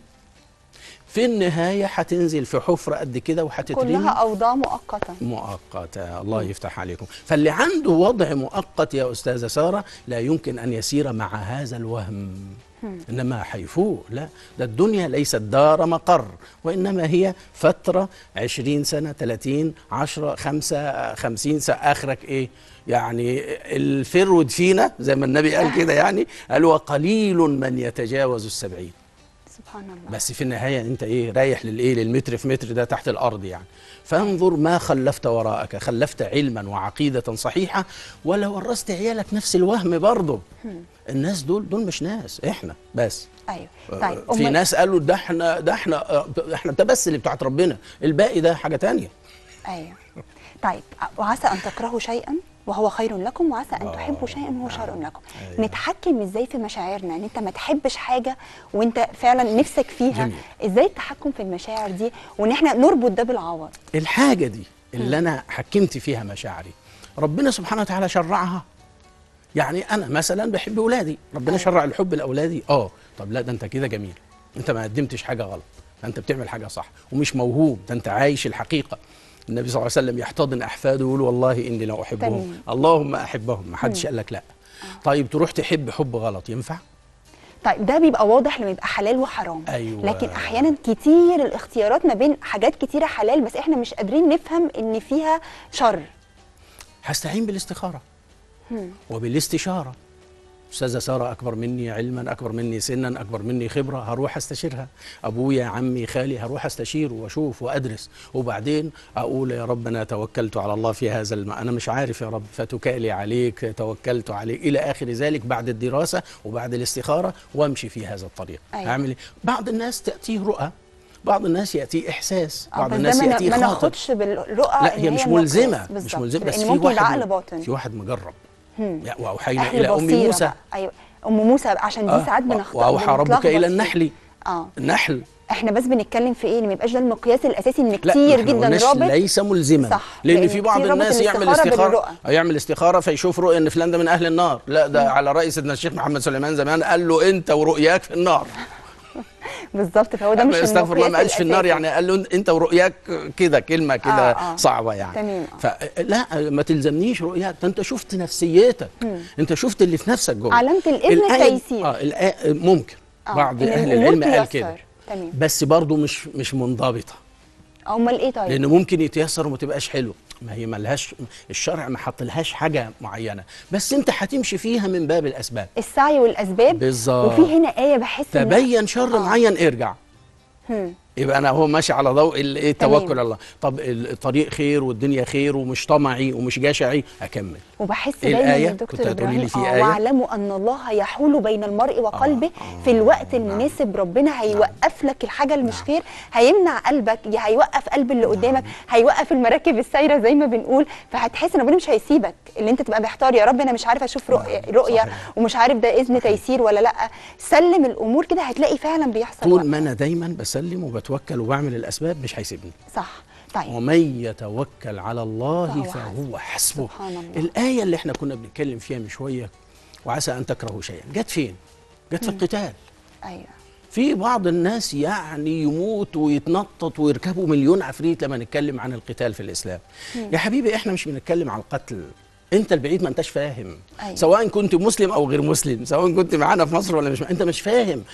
في النهايه هتنزل في حفره قد كده وهتترمي كلها اوضاع مؤقته مؤقتة الله يفتح عليكم فاللي عنده وضع مؤقت يا أستاذة سارة لا يمكن أن يسير مع هذا الوهم إنما هيفوق لا ده الدنيا ليست دار مقر وإنما هي فترة عشرين سنة ثلاثين عشرة خمسة خمسين سنة آخرك إيه يعني الفرود فينا زي ما النبي قال كده يعني قال وقليل من يتجاوز السبعين سبحان الله بس في النهايه انت ايه رايح للايه للمتر في متر ده تحت الارض يعني فانظر ما خلفت وراءك خلفت علما وعقيده صحيحه ولا ورثت عيالك نفس الوهم برضه الناس دول دول مش ناس احنا بس ايوه طيب في أمال- ناس قالوا ده احنا ده احنا آه، احنا ده بس اللي بتاعت ربنا الباقي ده حاجه تانية ايوه طيب وعسى ان تكرهوا شيئا وهو خير لكم وعسى ان آه، تحبوا شيئا وهو شر لكم أيوة. نتحكم ازاي في مشاعرنا ان انت ما تحبش حاجه وانت فعلا نفسك فيها جميل. ازاي التحكم في المشاعر دي وان احنا نربط ده بالعوض الحاجه دي اللي انا حكمت فيها مشاعري ربنا سبحانه وتعالى شرعها يعني انا مثلا بحب اولادي ربنا أيوة. شرع الحب لاولادي اه طب لا ده انت كده جميل انت ما قدمتش حاجه غلط ده انت بتعمل حاجه صح ومش موهوب ده انت عايش الحقيقه النبي صلى الله عليه وسلم يحتضن احفاده ويقول والله اني لا احبهم تمام. اللهم احبهم ما حدش قال لك لا طيب تروح تحب حب غلط ينفع طيب ده بيبقى واضح لما يبقى حلال وحرام أيوة. لكن احيانا كتير الاختيارات ما بين حاجات كتيره حلال بس احنا مش قادرين نفهم ان فيها شر هستعين بالاستخاره وبالاستشاره استاذه ساره اكبر مني علما اكبر مني سنا اكبر مني خبره هروح استشيرها ابويا عمي خالي هروح استشيره واشوف وادرس وبعدين اقول يا رب انا توكلت على الله في هذا الم... انا مش عارف يا رب فتكالي عليك توكلت عليك الى اخر ذلك بعد الدراسه وبعد الاستخاره وامشي في هذا الطريق أيوة. اعمل إيه؟ بعض الناس تاتيه رؤى بعض الناس ياتيه احساس آه، بعض بس الناس ده ما ياتيه ما خاطر ناخدش بالرؤى لا إن هي مش المقياس. ملزمه مش بالظبط. ملزمه بس لان في ممكن يبقى واحد عقل باطن في واحد مجرب يا- واوحينا أهل الى ام بصيرة موسى بقى. ايوه ام موسى بقى عشان دي آه، ساعات بنخطئ واوحى ربك بنتلخبط الى فيها. النحل اه النحل احنا بس بنتكلم في ايه ان ما يبقاش ده المقياس الاساسي ان لا كتير إحنا جدا قلناش رابط ليس ملزما صح، لان لأن في بعض كتير رابط الناس يعمل الاستخارة استخاره بالرؤى. أو يعمل استخاره فيشوف رؤيه ان فلان ده من اهل النار لا ده على راي سيدنا الشيخ محمد سليمان زمان قال له انت ورؤياك في النار بالظبط فهو ده مش استغفر الله ما قالش في النار الأساسي. يعني قال له انت ورؤياك كده كلمه كده آه، آه. صعبه يعني تمام، فلا ما تلزمنيش رؤياك ده انت شفت نفسيتك انت شفت اللي في نفسك جوه علامة الإذن الآية- التيسير. اه الآية ممكن آه، بعض إن اهل الأمور العلم قال تيسر. كده تمام بس برضه مش مش منضبطه امال ايه طيب لان ممكن يتيسر وما تبقاش حلو ما هي ملهاش الشرع ما حطلهاش حاجه معينه بس انت هتمشي فيها من باب الاسباب السعي والاسباب بالظبط. وفي هنا ايه بحس إن- تبين شر آه. معين ارجع هم. يبقى انا هو ماشي على ضوء ال- ايه تمام. التوكل على الله طب الطريق خير والدنيا خير ومش طمعي ومش جشعي اكمل وبحس إيه دايما الآية؟ يا دكتور كنت هتقولي لي ابراهيم في آه، آية؟ واعلموا ان الله يحول بين المرء وقلبه آه، في الوقت آه، المناسب ربنا هيوقف لك الحاجه اللي مش خير هيمنع قلبك يا هيوقف قلب اللي قدامك هيوقف المراكب السايره زي ما بنقول فهتحس ان ربنا مش هيسيبك اللي انت تبقى محتار يا رب انا مش عارف اشوف رؤيه نعم، رؤيه صحيح. ومش عارف ده اذن تيسير ولا لا سلم الامور كده هتلاقي فعلا بيحصل طول وقت. ما انا دايما بسلم وبتوكل وبعمل الاسباب مش هيسيبني صح طيب ومن يتوكل على الله فهو فهو حسبه سبحان الله. الآية اللي احنا كنا بنتكلم فيها من شوية وعسى أن تكرهوا شيئا جت فين؟ جت في القتال ايوه في بعض الناس يعني يموت ويتنطط ويركبوا مليون عفريت لما نتكلم عن القتال في الإسلام يا حبيبي احنا مش بنتكلم عن القتل انت البعيد ما انتش فاهم أيوة. سواء كنت مسلم او غير مسلم سواء كنت معانا في مصر ولا مش انت مش فاهم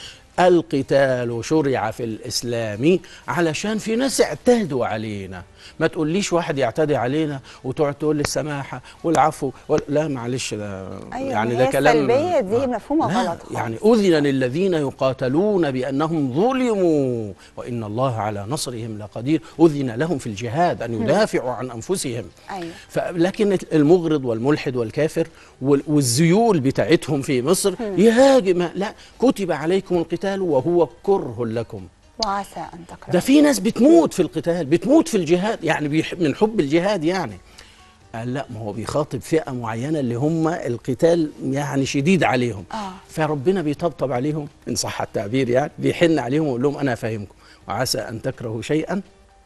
القتال شرع في الاسلام علشان في ناس اعتادوا علينا ما تقوليش واحد يعتدي علينا وتقعد تقول لي السماحه والعفو وال... لا معلش ده أيوة، يعني ما ده هي كلام السلبية دي آه. مفهومة لا، غلط خالص. يعني أذن للذين يقاتلون بأنهم ظلموا وإن الله على نصرهم لقدير أذن لهم في الجهاد أن يدافعوا عن أنفسهم ايوه ف- لكن المغرض والملحد والكافر وال- والذيول بتاعتهم في مصر يهاجم لا كتب عليكم القتال وهو كره لكم وعسى ان تكرهوا ده في ناس بتموت في القتال بتموت في الجهاد يعني بيح- من حب الجهاد يعني قال لا ما هو بيخاطب فئة معينة اللي هم القتال يعني شديد عليهم آه. فربنا بيطبطب عليهم إن صح التعبير يعني بيحن عليهم ويقول لهم أنا فاهمكم وعسى أن تكرهوا شيئا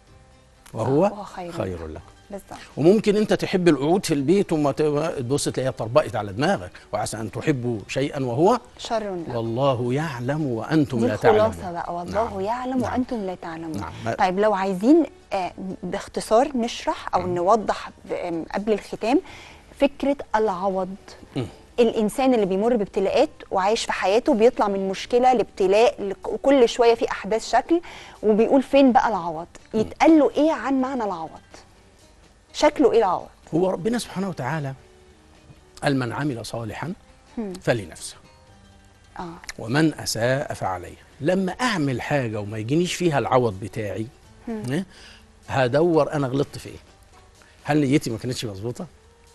وهو وهو خير خير لكم بالظبط وممكن انت تحب القعود في البيت وما تبص تلاقيها طربقت على دماغك وعسى ان تحبوا شيئا وهو شر لا والله يعلم وانتم دي لا تعلمون الخلاصه بقى والله نعم. يعلم نعم. وانتم لا تعلمون نعم. ما- طيب لو عايزين آه، باختصار نشرح او نوضح ب- آم، قبل الختام فكره العوض الانسان اللي بيمر بابتلاءات وعايش في حياته بيطلع من مشكله لابتلاء لك- وكل شويه في احداث شكل وبيقول فين بقى العوض يتقال له ايه عن معنى العوض شكله ايه العوض هو ربنا سبحانه وتعالى قال من عمل صالحا فلنفسه اه ومن اساء فعليه لما اعمل حاجه وما يجينيش فيها العوض بتاعي إيه؟ هدور انا غلطت في ايه هل نيتي ما كانتش مظبوطه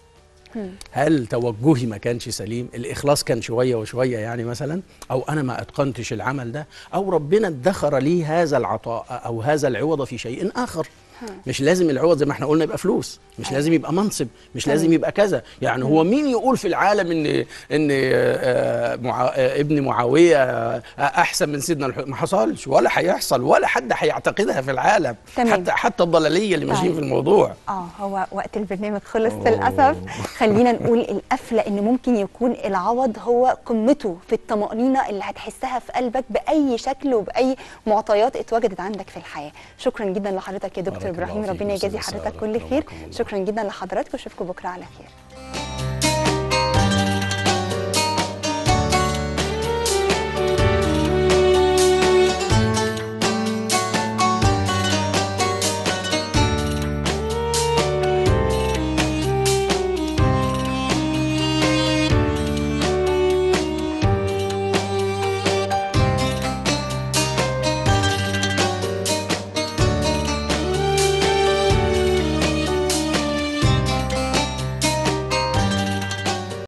هل توجهي ما كانش سليم الاخلاص كان شويه وشويه يعني مثلا او انا ما اتقنتش العمل ده او ربنا ادخر لي هذا العطاء او هذا العوض في شيء اخر مش لازم العوض زي ما احنا قلنا يبقى فلوس مش لازم يبقى منصب مش لازم يبقى كذا يعني هو مين يقول في العالم ان ان آه، مع... آه، ابن معاويه آه، احسن من سيدنا الح... ما حصلش ولا هيحصل ولا حد هيعتقدها في العالم تمام. حتى حتى الضلاليه اللي ماشيين طيب. في الموضوع اه هو وقت البرنامج خلص أوه. للاسف خلينا نقول القفله ان ممكن يكون العوض هو قمته في الطمانينه اللي هتحسها في قلبك باي شكل وباي معطيات اتوجدت عندك في الحياه شكرا جدا لحضرتك يا دكتور بارك الله ابراهيم فيك ربنا أستاذ يجازي سارة. حضرتك كل خير رحمكم الله. شكرا جدا لحضراتكم اشوفكم بكره على خير